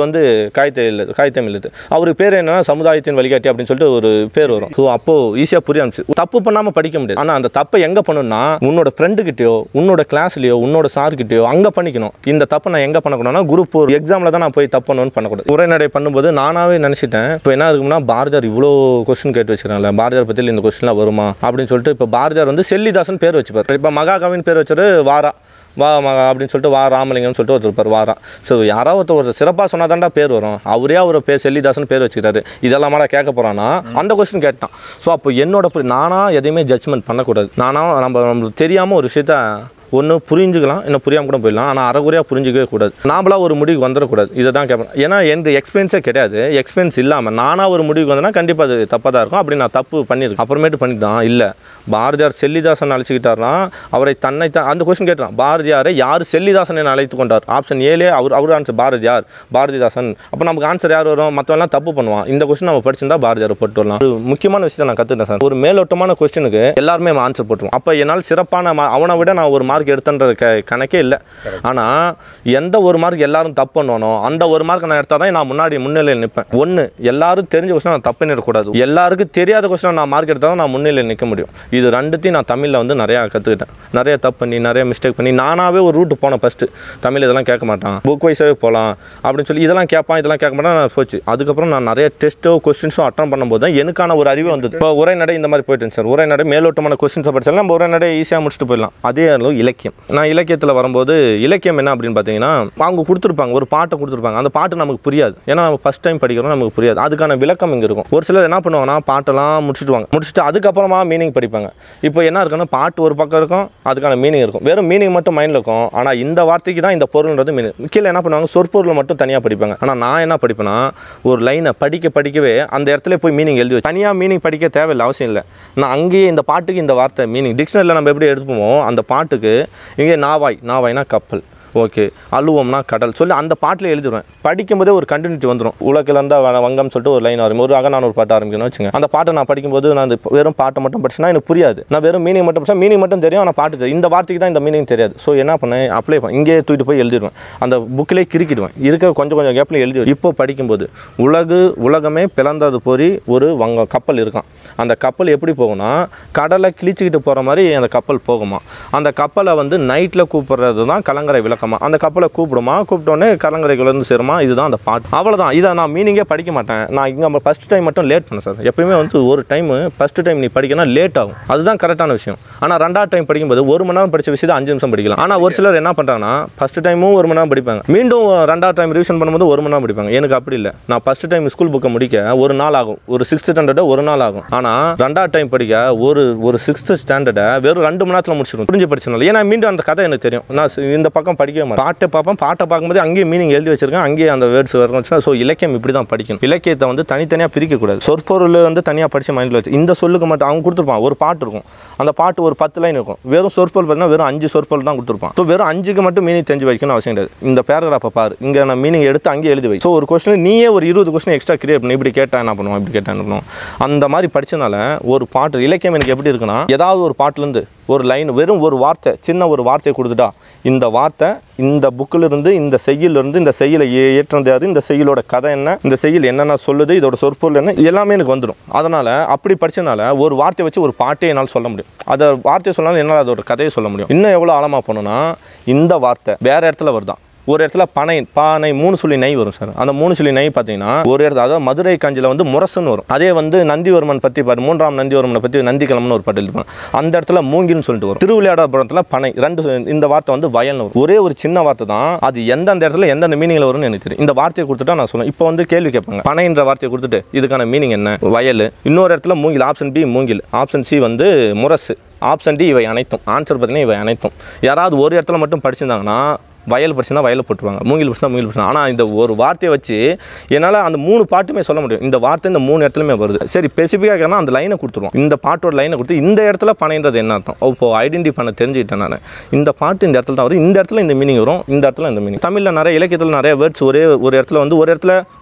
வந்து காய்த்த இல்லது காய்த்தம் இல்லது அவருக்கு பேர் என்னன்னா சமுதாயத்தின் வழிகாட்டி அப்படின்னு சொல்லிட்டு ஒரு பேர் வரும் ஸோ அப்போ ஈஸியாக புரிய ஆரம்பிச்சு தப்பு பண்ணாமல் படிக்க முடியாது ஆனால் அந்த தப்பை எங்கே பண்ணணும்னா உன்னோட ஃப்ரெண்டுக்கிட்டயோ உன்னோட கிளாஸ்லையோ உன்னோட சார்கிட்டயோ அங்கே பண்ணிக்கணும் இந்த தப்பை நான் எங்கே பண்ணக்கூடாதுன்னா குரூப் ஒரு எக்ஸாமில் தான் நான் போய் தப்பு பண்ணணும்னு பண்ணக்கூடாது உரைநடை பண்ணும்போது நானாவே நினச்சிட்டேன் இப்போ என்ன இருக்கும்னா பாரதியார் இவ்வளோ கொஸ்டின் கேட்டு வச்சுக்கிறாங்களே பாரதியார் பற்றி இந்த கொஸ்டின்லாம் வருமா அப்படின்னு சொல்லிட்டு இப்போ பாரதியார் வந்து செல்லிதாசன் பேர் வச்சுப்பார் இப்போ மகாகவின்னு பேர் வச்சது வாரா வா மகா அப்படின்னு சொல்லிட்டு வா ராமலிங்கம்னு சொல்லிட்டு ஒருத்தர் இருப்பார் வாரா ஸோ யாராவது ஒருத்தர் ஒரு சிறப்பாக சொன்னாதான்டா பேர் வரும் அவரே அவர் பேர் செல்லிதாசன் பேர் வச்சுக்கிறாரு இதெல்லாமாடா கேட்க போகிறான்னா அந்த கொஸ்டின் கேட்டான் ஸோ அப்போ என்னோட புரி- நானா எதையுமே ஜட்ஜ்மெண்ட் பண்ணக்கூடாது நானா நம்ம நம்மளுக்கு தெரியாமல் ஒரு விஷயத்த ஒன்று புரிஞ்சுக்கலாம் இன்னும் புரியாமல் கூட போயிடலாம் ஆனால் அறகுறையாக புரிஞ்சிக்கவே கூடாது நாமளா ஒரு முடிவுக்கு வந்துடக்கூடாது இதை தான் கேட்பேன் ஏன்னா எந்த எக்ஸ்பீரியன்ஸே கிடையாது எக்ஸ்பீரியன்ஸ் இல்லாமல் நானாக ஒரு முடிவுக்கு வந்தேன்னா கண்டிப்பாக அது தப்பாக தான் இருக்கும் அப்படி நான் தப்பு பண்ணியிருக்கேன் அப்புறமேட்டு பண்ணிட்டான் இல்லை பாரதியார் செல்லிதாசன் அழைச்சிக்கிட்டார்னா அவரை தன்னை தான் அந்த கொஸ்டின் கேட்டான் பாரதியாரை யார் செல்லிதாசன் என அழைத்து கொண்டார் ஆப்ஷன் ஏலே அவர் அவர் ஆன்சர் பாரதியார் பாரதிதாசன் அப்போ நமக்கு ஆன்சர் யார் வரும் மற்றவெல்லாம் தப்பு பண்ணுவான் இந்த கொஸ்டின் நம்ம படிச்சிருந்தா பாரதியார் போட்டு வரலாம் ஒரு முக்கியமான விஷயத்தை நான் கற்றுட்டேன் சார் ஒரு மேலோட்டமான கொஸ்டினுக்கு எல்லாருமே ஆன்சர் போட்டுருவோம் அப்போ என்னால் சிறப்பான ma- அவனை விட நான் ஒரு மார்க் எடுத்தன்ற க கணக்கே இல்லை ஆனால் எந்த ஒரு மார்க் எல்லாரும் தப்பு பண்ணுவானோ அந்த ஒரு மார்க் நான் எடுத்தால் தான் நான் முன்னாடி முன்னிலையில் நிற்பேன் ஒன்று எல்லாரும் தெரிஞ்ச கொஸ்டின் நான் தப்பு நிற்கக்கூடாது எல்லாருக்கும் தெரியாத கொஸ்டின் நான் மார்க் எடுத்தால் தான் நான் முன்னிலையில் நிற்க முடியும் இது ரெண்டுத்தையும் நான் தமிழில் வந்து நிறையா கற்றுக்கிட்டேன் நிறைய தப்பு பண்ணி நிறைய மிஸ்டேக் பண்ணி நானாகவே ஒரு ரூட்டு போனேன் ஃபஸ்ட்டு தமிழ் இதெல்லாம் கேட்க மாட்டான் புக் வைஸாகவே போகலாம் அப்படின்னு சொல்லி இதெல்லாம் கேட்பான் இதெல்லாம் கேட்க மாட்டான் நான் போச்சு அதுக்கப்புறம் நான் நிறைய டெஸ்ட்டோ கொஸ்டின்ஸோ அட்டன் பண்ணும்போது தான் எனக்கான ஒரு அறிவு வந்தது இப்போ உரைநடை இந்த மாதிரி போயிட்டு சார் உரைநடை மேலோட்டமான கொஸ்டின்ஸை படிச்சாலும் நம்ம உரைநடை ஈஸியாக முடிச்சுட்டு போயிடலாம் அதே அளவு இலக்கியம் நான் இலக்கியத்தில் வரும்போது இலக்கியம் என்ன அப்படின்னு பார்த்தீங்கன்னா அவங்க கொடுத்துருப்பாங்க ஒரு பாட்டை கொடுத்துருப்பாங்க அந்த பாட்டு நமக்கு புரியாது ஏன்னா நம்ம ஃபஸ்ட் டைம் படிக்கிறோம் நமக்கு புரியாது அதுக்கான விளக்கம் இங்கே இருக்கும் ஒரு சிலர் என்ன பண்ணுவாங்கன்னா பாட்டெல்லாம் முடிச்சுட்டுவாங்க முடிச்சுட்டு அதுக்கப்புறமா மீனிங் படிப்பாங்க இப்போ என்ன இருக்குன்னா பாட்டு ஒரு பக்கம் இருக்கும் அதுக்கான மீனிங் இருக்கும் வெறும் மீனிங் மட்டும் மைண்டில் இருக்கும் ஆனால் இந்த வார்த்தைக்கு தான் இந்த பொருள்ன்றது மீனிங் கீழே என்ன பண்ணுவாங்க சொற்பொருளை மட்டும் தனியாக படிப்பாங்க ஆனால் நான் என்ன படிப்பேன்னா ஒரு லைனை படிக்க படிக்கவே அந்த இடத்துல போய் மீனிங் எழுதி வச்சு தனியாக மீனிங் படிக்க தேவையில்லை அவசியம் இல்லை நான் அங்கேயே இந்த பாட்டுக்கு இந்த வார்த்தை மீனிங் டிக்ஷனரியில் நம்ம எப்படி எடுப்போமோ அந்த பாட்டுக்கு இங்கே நாவாய் நாவாய்னா கப்பல் ஓகே அழுவம்னா கடல் சொல்லி அந்த பாட்டில் எழுதிடுவேன் படிக்கும்போதே ஒரு கண்டினியூட்டி வந்துடும் உலகிலந்த வங்கம் சொல்லிட்டு ஒரு லைன் வரும் ஒரு அகநான் ஒரு பாட்டு ஆரம்பிக்கணும் வச்சுங்க அந்த பாட்டை நான் படிக்கும்போது நான் அந்த வெறும் பாட்டை மட்டும் படிச்சேன்னா எனக்கு புரியாது நான் வெறும் மீனிங் மட்டும் படிச்சா மீனிங் மட்டும் தெரியும் ஆனால் பாட்டு தெரியும் இந்த வார்த்தைக்கு தான் இந்த மீனிங் தெரியாது ஸோ என்ன பண்ணேன் அப்ளை பண்ணேன் இங்கே தூக்கிட்டு போய் எழுதிடுவேன் அந்த புக்கிலே கிறுக்கிடுவேன் இருக்கிற கொஞ்சம் கொஞ்சம் கேப்பில் எழுதி இப்போ படிக்கும்போது உலகு உலகமே பிளந்தது போரி ஒரு வங்க கப்பல் இருக்கான் அந்த கப்பல் எப்படி போகும்னா கடலை கிழிச்சிக்கிட்டு போகிற மாதிரி அந்த கப்பல் போகுமா அந்த கப்பலை வந்து நைட்டில் கூப்பிடுறது தான் கலங்கரை விளக்கமா அந்த கப்பலை கூப்பிடுமா கூப்பிட்டோன்னே கலங்கரைக்குள்ள இருந்து சேருமா இதுதான் அந்த பாட்டு அவ்வளோதான் இதை நான் மீனிங்கே படிக்க மாட்டேன் நான் இங்கே ஃபஸ்ட் டைம் மட்டும் லேட் பண்ணேன் சார் எப்பயுமே வந்து ஒரு டைம் ஃபஸ்ட் டைம் நீ படிக்கணும் லேட் ஆகும் அதுதான் கரெக்டான விஷயம் ஆனால் ரெண்டாவது டைம் படிக்கும்போது ஒரு மணி நேரம் படிச்ச விஷயத்தை அஞ்சு நிமிஷம் படிக்கலாம் ஆனால் ஒரு சிலர் என்ன பண்ணுறாங்கன்னா ஃபஸ்ட் டைமும் ஒரு மணி நேரம் படிப்பாங்க மீண்டும் ரெண்டாவது டைம் ரிவிஷன் பண்ணும்போது ஒரு மணி நேரம் படிப்பாங்க எனக்கு அப்படி இல்லை நான் ஃபஸ்ட் டைம் ஸ்கூல் புக்கை முடிக்க ஒரு நாள் ஆகும் ஒரு சிக்ஸ்த் ஸ்டாண்டர்டு ஒரு நாள் ஆகும் ஆனால் ரெண்டாவது டைம் படிக்க ஒரு ஒரு சிக்ஸ்த் ஸ்டாண்டர்டை வெறும் ரெண்டு மணி நேரத்தில் முடிச்சிடும் புரிஞ்சு படிச்சனால ஏன்னா மீண்டும் அந்த கதை எனக்கு தெரியும் நான் சி- இந்த பக்கம் படிக்கவே மாட்டேன் பாட்டை பார்ப்பேன் பாட்டை பார்க்கும்போது அங்கேயே மீனிங் எழுதி வச்சிருக்கேன் அங்கேயே அந்த வேர்ட்ஸ் வரும் ஸோ இலக்கியம் இப்படி தான் படிக்கணும் இலக்கியத்தை வந்து தனித்தனியாக பிரிக்கக்கூடாது சொற்பொருள் வந்து தனியாக படித்து மைண்டில் வச்சு இந்த சொல்லுக்கு மட்டும் அவங்க கொடுத்துருப்பான் ஒரு பாட்டு இருக்கும் அந்த பாட்டு ஒரு பத்து லைன் இருக்கும் வெறும் சொற்பொருள் பார்த்தீங்கன்னா வெறும் அஞ்சு சொற்பொருள் தான் கொடுத்துருப்பான் ஸோ வெறும் அஞ்சுக்கு மட்டும் மீனிங் தெரிஞ்சு வைக்கணும் அவசியம் கிடையாது இந்த பேராகிராஃபை பாரு இங்கே நான் மீனிங் எடுத்து அங்கேயே எழுதி வை ஸோ ஒரு கொஸ்டின் நீயே ஒரு இருபது கொஸ்டின் எக்ஸ்ட்ரா கிரியேட் பண்ணி இப்படி கேட்டால் என்ன பண்ணுவோம் இப்படி கேட்டால் என்ன பண்ணுவோம் அந்த மாதிரி படிச்சனால ஒரு பாட்டு இலக்கியம் எனக்கு எப்படி இருக்குன்னா ஏதாவது ஒரு பாட்டுலேருந்து ஒரு லைன் வெறும் ஒரு வார்த்தை சின்ன ஒரு வார்த்தையை கொடுத்துட்டா இந்த வார்த்தை இந்த புக்கில் இருந்து இந்த செய்யுள்ல இருந்து இந்த செய்யலை ஏற்றது யாரு இந்த செய்யுளோட கதை என்ன இந்த செய்யுள் என்னென்ன சொல்லுது இதோட சொற்பொருள் என்ன எல்லாமே எனக்கு வந்துடும் அதனால் அப்படி படிச்சனால ஒரு வார்த்தையை வச்சு ஒரு பாட்டே என்னால் சொல்ல முடியும் அதை வார்த்தையை சொன்னாலும் என்னால் அதோட கதையை சொல்ல முடியும் இன்னும் எவ்வளோ ஆழமாக போனோம்னா இந்த வார்த்தை வேற இடத்துல வருதான் ஒரு இடத்துல பனை பானை மூணு சொல்லி நெய் வரும் சார் அந்த மூணு சொல்லி நெய் பார்த்தீங்கன்னா ஒரு இடத்துல அதாவது மதுரை காஞ்சியில் வந்து முரசுன்னு வரும் அதே வந்து நந்திவர்மன் பற்றி பாரு மூன்றாம் நந்திவர்மனை பற்றி நந்திக்கிழமன்னு ஒரு பாட்டு எழுதிப்பாங்க அந்த இடத்துல மூங்கின்னு சொல்லிட்டு வரும் திருவிளையாடபுரத்தில் பனை ரெண்டு இந்த வார்த்தை வந்து வயல்னு வரும் ஒரே ஒரு சின்ன வார்த்தை தான் அது எந்தெந்த இடத்துல எந்தெந்த மீனிங்கில் வரும்னு எனக்கு தெரியும் இந்த வார்த்தையை கொடுத்துட்டா நான் சொல்லுவேன் இப்போ வந்து கேள்வி கேட்பாங்க பனைன்ற வார்த்தையை கொடுத்துட்டு இதுக்கான மீனிங் என்ன வயல் இன்னொரு இடத்துல மூங்கில் ஆப்ஷன் பி மூங்கில் ஆப்ஷன் சி வந்து முரசு ஆப்ஷன் டி இவை அனைத்தும் ஆன்சர் பார்த்தீங்கன்னா இவை அனைத்தும் யாராவது ஒரு இடத்துல மட்டும் படிச்சிருந்தாங்கன்னா வயல் படிச்சுனா வயலில் போட்டுருவாங்க மூங்கில் படிச்சுனா மூங்கில் படிச்சுனா ஆனால் இந்த ஒரு வார்த்தையை வச்சு என்னால் அந்த மூணு பாட்டுமே சொல்ல முடியும் இந்த வார்த்தை இந்த மூணு இடத்துலையுமே வருது சரி ஸ்பெசிஃபிக்காக கேட்டால் அந்த லைனை கொடுத்துருவோம் இந்த பாட்டோட லைனை கொடுத்து இந்த இடத்துல பனைன்றது என்ன அர்த்தம் இப்போ ஐடென்டி பண்ண தெரிஞ்சுக்கிட்டேன் நான் இந்த பாட்டு இந்த இடத்துல தான் வரும் இந்த இடத்துல இந்த மீனிங் வரும் இந்த இடத்துல இந்த மீனிங் தமிழில் நிறைய இலக்கியத்தில் நிறைய வேர்ட்ஸ் ஒரே ஒரு இடத்துல வந்து ஒரு இடத்துல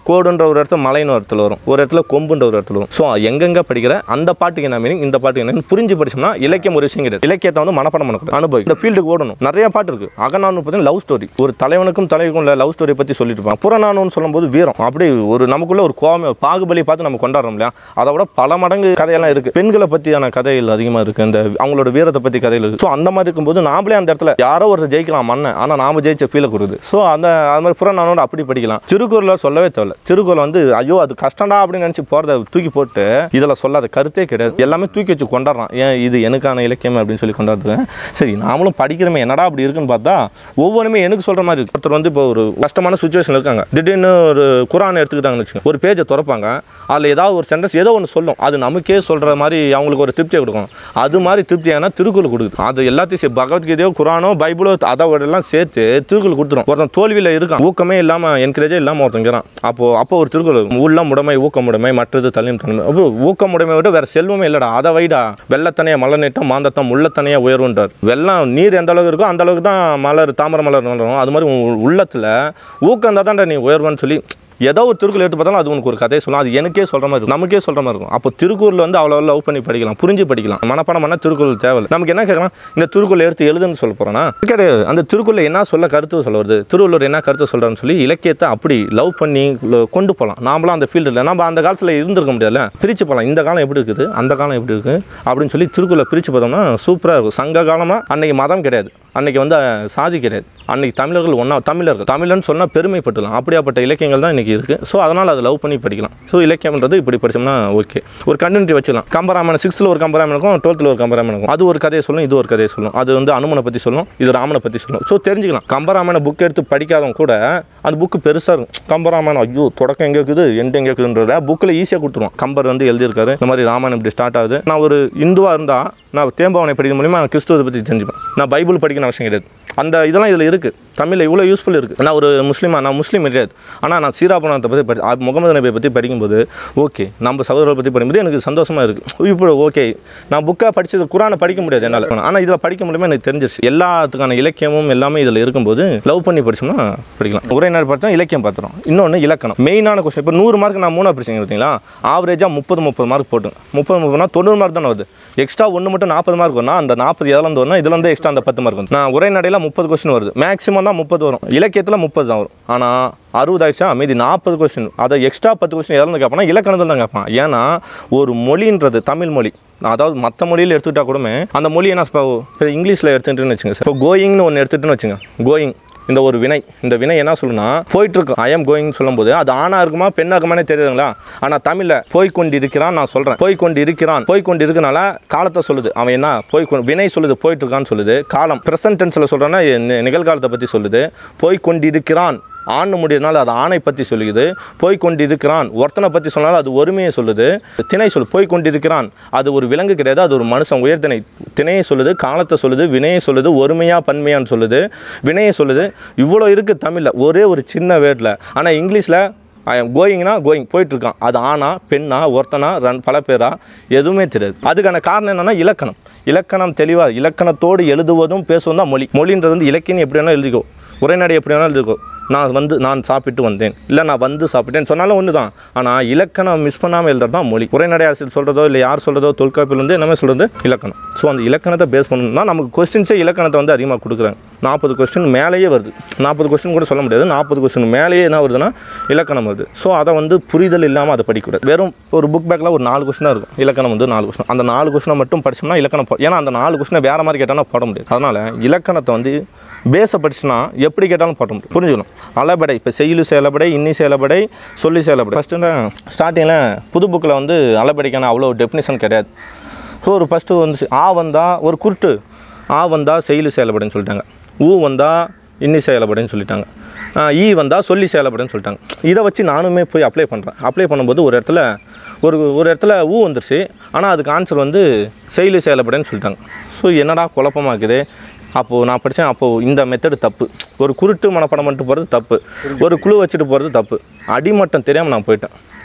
கோடுன்ற ஒரு இடத்துல மலைன்னு ஒரு இடத்துல வரும் ஒரு இடத்துல கொம்புன்ற ஒரு இடத்துல வரும் ஸோ எங்கெங்கே படிக்கிற அந்த பாட்டுக்கு என்ன மீனிங் இந்த பாட்டுக்கு என்ன meaning புரிஞ்சு படிச்சோம்னா இலக்கியம் ஒரு விஷயம் கிடையாது இலக்கியத்தை வந்து மனப்பாடம் பண்ணக்கூடாது அனுபவி இந்த ஃபீல்டுக்கு ஓடணும் நிறைய பாட்டு இருக்கு அகநானூறு பார்த்தீங்கன்னா லவ் ஸ்டோரி ஒரு தலைவனுக்கும் தலைவனுக்கும் உள்ள லவ் ஸ்டோரி பற்றி சொல்லிட்டு இருப்பாங்க புறநானூன்னு சொல்லும்போது வீரம் அப்படி ஒரு நமக்குள்ள ஒரு கோவம் பாகுபலி பார்த்து நம்ம கொண்டாடுறோம் இல்லையா அதை விட பல மடங்கு கதையெல்லாம் இருக்கு பெண்களை பற்றியான கதைகள் அதிகமாக இருக்கு இந்த அவங்களோட வீரத்தை பற்றி கதைகள் இருக்கு ஸோ அந்த மாதிரி இருக்கும்போது நாமளே அந்த இடத்துல யாரோ ஒருத்தர் ஜெயிக்கலாம் மண்ணை ஆனால் நாம ஜெயிச்ச ஃபீலை கொடுக்குது ஸோ அந்த அது மாதிரி புறநானூறு அப்படி படிக்கலாம் திருக்குறளை சொல்லவே தேவையில்ல திருக்குறள் வந்து ஐயோ அது கஷ்டம்டா அப்படின்னு நினச்சி போகிறத தூக்கி போட்டு இதில் சொல்லாத கருத்தே கிடையாது எல்லாமே தூக்கி வச்சு கொண்டாடுறான் ஏன் இது எனக்கான இலக்கியம் அப்படின்னு சொல்லி கொண்டாடுறது சரி நாமளும் படிக்கிறோமே என்னடா அப்படி இருக்குன்னு பார்த்தா ஒவ்வொன்றுமே எனக்கு சொல்கிற மாதிரி இருக்கு ஒருத்தர் வந்து இப்போ ஒரு கஷ்டமான சுச்சுவேஷன் இருக்காங்க திடீர்னு ஒரு குரான் எடுத்துக்கிட்டாங்கன்னு வச்சுக்கோங்க ஒரு பேஜை திறப்பாங்க அதில் ஏதாவது ஒரு சென்டென்ஸ் ஏதோ ஒன்று சொல்லும் அது நமக்கே சொல்கிற மாதிரி அவங்களுக்கு ஒரு திருப்தியை கொடுக்கும் அது மாதிரி திருப்தி ஏன்னா திருக்குறள் கொடுக்குது அது எல்லாத்தையும் சே- பகவத்கீதையோ குரானோ பைபிளோ அதோட எல்லாம் சேர்த்து திருக்குறள் கொடுத்துரும் ஒருத்தன் தோல்வியில் இருக்கான் ஊக்கமே இல்லாமல் என்கரேஜே இல்லாமல் ஒருத்தங்கிறான் அப்போ அப்போ ஒரு திருக்குறள் உள்ளம் உடைமை ஊக்கமுடைமை மற்றது தள்ளியும் தன்மை அப்போ ஊக்கமுடைமை விட வேற செல்வமே இல்லடா அதை வைடா வெள்ளத்தனைய மலர் நீட்டம் மாந்தத்தம் உள்ளத்தனைய உயர்வுன்றார் வெள்ளம் நீர் எந்த அளவுக்கு இருக்கோ அந்த அளவுக்கு தான் மலர் தாமரை மலர் வளரும் அது மாதிரி உன் உள்ளத்தில் ஊக்கம் இருந்தால் தான்டா நீ உயர்வன்னு சொல்லி ஏதோ ஒரு திருக்குறள் எடுத்து பார்த்தாலும் அது உனக்கு ஒரு கதையை சொல்லலாம் அது எனக்கே சொல்கிற மாதிரி இருக்கும் நமக்கே சொல்கிற மாதிரி இருக்கும் அப்போ திருக்குறள் வந்து அவ்வளோ லவ் பண்ணி படிக்கலாம் புரிஞ்சு படிக்கலாம் மனப்பாடம் பண்ணால் திருக்குறள் தேவை நமக்கு என்ன கேட்கலாம் இந்த திருக்குறள் எடுத்து எழுதுன்னு சொல்ல போகிறோன்னா கிடையாது அந்த திருக்குறள் என்ன சொல்ல கருத்து சொல்ல வருது திருவள்ளுவர் என்ன கருத்து சொல்கிறான்னு சொல்லி இலக்கியத்தை அப்படி லவ் பண்ணி ல- கொண்டு போகலாம் நாமளும் அந்த ஃபீல்டில் நம்ம அந்த காலத்தில் இருந்திருக்க முடியாதுல்ல பிரித்து போகலாம் இந்த காலம் எப்படி இருக்குது அந்த காலம் எப்படி இருக்குது அப்படின்னு சொல்லி திருக்குறளை பிரித்து பார்த்தோம்னா சூப்பராக இருக்கும் சங்க காலமாக அன்னைக்கு மதம் கிடையாது அன்னைக்கு வந்து அஹ், சாதி கிடையாது அன்னைக்கு தமிழர்கள் ஒன்றா தமிழர்கள் தமிழன்னு சொன்னால் பெருமைப்பட்டுலாம் அப்படியாப்பட்ட இலக்கியங்கள் தான் இன்றைக்கி இருக்குது ஸோ அதனால் அதை லவ் பண்ணி படிக்கலாம் ஸோ இலக்கியம்ன்றது இப்படி படிச்சோம்னா ஓகே ஒரு கண்டினியூட்டி வச்சுக்கலாம் கம்பராமாயணம் சிக்ஸ்த்தில் ஒரு கம்பராமாயணம் இருக்கும் டுவெல்த்தில் ஒரு கம்பராமாயணம் இருக்கும் அது ஒரு கதையை சொல்லும் இது ஒரு கதையை சொல்லும் அது வந்து அனுமனை பற்றி சொல்லும் இது ராமனை பற்றி சொல்லும் ஸோ தெரிஞ்சுக்கலாம் கம்பராமாயண புக் எடுத்து படிக்காதவங்க கூட அந்த புக்கு பெருசாக இருக்கும் கம்பராமாயணம் ஐயோ தொடக்கம் எங்கே இருக்குது எண்ட் எங்கே இருக்குதுன்றத புக்கில் ஈஸியாக கொடுத்துருவோம் கம்பர் வந்து எழுதியிருக்காரு இந்த மாதிரி ராமாயணம் இப்படி ஸ்டார்ட் ஆகுது நான் ஒரு இந்துவாக இருந்தால் நான் தேம்பாவனை படிக்கிற மூலியமா நான் கிறிஸ்துவத்தை பற்றி தெரிஞ்சுப்பேன் நான் பைபிள் படிக்கணும் அவசியம் கிடையாது அந்த இதெல்லாம் இதில் இருக்குது தமிழில் இவ்வளோ யூஸ்ஃபுல் இருக்குது நான் ஒரு முஸ்லீமா நான் முஸ்லீம் கிடையாது ஆனால் நான் சீராபுராணத்தை பற்றி படி அ- முகமது நபியை பற்றி படிக்கும்போது ஓகே நம்ம சகோதரரை பற்றி படிக்கும்போது எனக்கு சந்தோஷமாக இருக்குது இப்போ ஓகே நான் புக்காக படிச்சது குரானை படிக்க முடியாது என்னால் ஆனால் இதில் படிக்க முடியுமா எனக்கு தெரிஞ்சிருச்சு எல்லாத்துக்கான இலக்கியமும் எல்லாமே இதில் இருக்கும்போது லவ் பண்ணி படிச்சோம்னா படிக்கலாம் உரைநடை பார்த்தா இலக்கியம் பார்த்துறோம் இன்னொன்று இலக்கணம் மெயினான கொஸ்டின் இப்போ நூறு மார்க் நான் மூணாக பிடிச்சிங்க பார்த்தீங்களா ஆவரேஜாக முப்பது முப்பது மார்க் போட்டுங்க முப்பது முப்பதுனா தொண்ணூறு மார்க் தானே வருது எக்ஸ்ட்ரா ஒன்று மட்டும் நாற்பது மார்க் வரும்னா அந்த நாற்பது எதில் இருந்து வரணும் இதில் வந்து எக்ஸ்ட்ரா அந்த பத்து மார்க் வந்து நான் உரைநடையில் முப்பது கொஸ்டின் வருது மேக்ஸிமம் தான் முப்பது வரும் இலக்கியத்தில் முப்பது தான் வரும் ஆனால் அறுபது ஆயிடுச்சா மீதி நாற்பது கொஸ்டின் அதை எக்ஸ்ட்ரா பத்து கொஸ்டின் இறந்து கேட்பானா இலக்கணத்தில் தான் கேட்பான் ஏன்னா ஒரு மொழின்றது தமிழ் மொழி அதாவது மற்ற மொழியில் எடுத்துக்கிட்டா கூடமே அந்த மொழி என்ன இப்போ இப்போ இங்கிலீஷில் எடுத்துட்டுன்னு வச்சுங்க சார் இப்போ கோயிங்னு ஒன்று எடுத்துட்டுன்னு வச்சுங்க கோயிங் இந்த ஒரு வினை இந்த வினை என்ன சொல்லுன்னா போயிட்டு இருக்கு ஐ எம் கோயிங் சொல்லும்போது அது ஆணா இருக்குமா பெண்ணா இருக்குமானே தெரியுதுங்களா ஆனால் தமிழில் போய் கொண்டு இருக்கிறான் நான் சொல்கிறேன் போய் கொண்டு இருக்கிறான் போய் கொண்டு இருக்கனால காலத்தை சொல்லுது அவன் என்ன போய் கொண்டு வினை சொல்லுது போயிட்டு இருக்கான்னு சொல்லுது காலம் ப்ரெசன்ட் டென்ஸில் சொல்கிறேன்னா நிகழ்காலத்தை பற்றி சொல்லுது போய் கொண்டு இருக்கிறான் ஆண் முடியறதுனால அது ஆணை பற்றி சொல்லுது போய் கொண்டிருக்கிறான் ஒருத்தனை பற்றி சொன்னாலும் அது ஒருமையை சொல்லுது திணை சொல்லு போய் கொண்டிருக்கிறான் அது ஒரு விலங்கு கிடையாது அது ஒரு மனுஷன் உயர்திணை திணையை சொல்லுது காலத்தை சொல்லுது வினையை சொல்லுது ஒருமையா பன்மையான்னு சொல்லுது வினையை சொல்லுது இவ்வளோ இருக்குது தமிழில் ஒரே ஒரு சின்ன வேர்டில் ஆனால் இங்கிலீஷில் ஐ எம் கோயிங்னா கோயிங் போயிட்டுருக்கான் அது ஆனா பெண்ணா ஒருத்தனா ரன் பல பேரா எதுவுமே தெரியாது அதுக்கான காரணம் என்னென்னா இலக்கணம் இலக்கணம் தெளிவாக இலக்கணத்தோடு எழுதுவதும் பேசுவதும் தான் மொழி மொழின்றது வந்து இலக்கியம் எப்படி வேணால் எழுதிக்கோ உரைநடை எப்படி வேணாலும் எழுதிக்கோ நான் வந்து நான் சாப்பிட்டு வந்தேன் இல்லை நான் வந்து சாப்பிட்டேன் சொன்னாலும் ஒன்று தான் ஆனால் இலக்கணம் மிஸ் பண்ணாமல் எழுதுறது தான் மொழி உரைநடை ஆசிரியர் சொல்கிறதோ இல்லை யார் சொல்கிறதோ தொல்காப்பில் வந்து எல்லாமே சொல்கிறது இலக்கணம் ஸோ அந்த இலக்கணத்தை பேஸ் பண்ணணும்னா நமக்கு கொஸ்டின்ஸே இலக்கணத்தை வந்து அதிகமாக கொடுக்குறாங்க நாற்பது கொஸ்டின் மேலேயே வருது நாற்பது கொஸ்டின் கூட சொல்ல முடியாது நாற்பது கொஸ்டின் மேலேயே என்ன வருதுன்னா இலக்கணம் வருது ஸோ அதை வந்து புரிதல் இல்லாமல் அதை படிக்கக்கூடாது வெறும் ஒரு புக் பேக்கில் ஒரு நாலு கொஸ்டின் தான் இருக்கும் இலக்கணம் வந்து நாலு கொஸ்டின் அந்த நாலு கொஸ்டினை மட்டும் படிச்சோம்னா இலக்கணம் போ- ஏன்னா அந்த நாலு கொஸ்டினை வேறு மாதிரி கேட்டாலும் போட முடியாது அதனால் இலக்கணத்தை வந்து பேஸை படிச்சுனா எப்படி கேட்டாலும் போட முடியும் புரிஞ்சுக்கணும் அளபடை இப்போ செய்யுளு செயலபடை இன்னி செயலபடை சொல்லி செயலபடை ஃபஸ்ட்டு ஸ்டார்டிங்கில் புது புக்கில் வந்து அளபடிக்கான அவ்வளோ டெஃபினிஷன் கிடையாது ஸோ ஒரு ஃபஸ்ட்டு வந்து ஆ வந்தால் ஒரு குருட்டு ஆ வந்தால் செய்யுளு செயலபடைன்னு சொல்லிட்டாங்க ஊ வந்தால் இன்னி செயலபடைன்னு சொல்லிட்டாங்க ஆ, ஈ வந்தால் சொல்லி செயலபடைன்னு சொல்லிட்டாங்க இதை வச்சு நானுமே போய் அப்ளை பண்ணுறேன் அப்ளை பண்ணும்போது ஒரு இடத்துல ஒரு ஒரு இடத்துல ஊ வந்துருச்சு ஆனால் அதுக்கு ஆன்சர் வந்து செயலு செயலபடைன்னு சொல்லிட்டாங்க ஸோ என்னடா குழப்பமா இருக்குது அப்போது நான் படித்தேன் அப்போது இந்த மெத்தடு தப்பு ஒரு குருட்டு மனப்படம் பண்ணிட்டு போகிறது தப்பு ஒரு குழு வச்சுட்டு போகிறது தப்பு அடிமட்டம் தெரியாமல் நான் போயிட்டேன்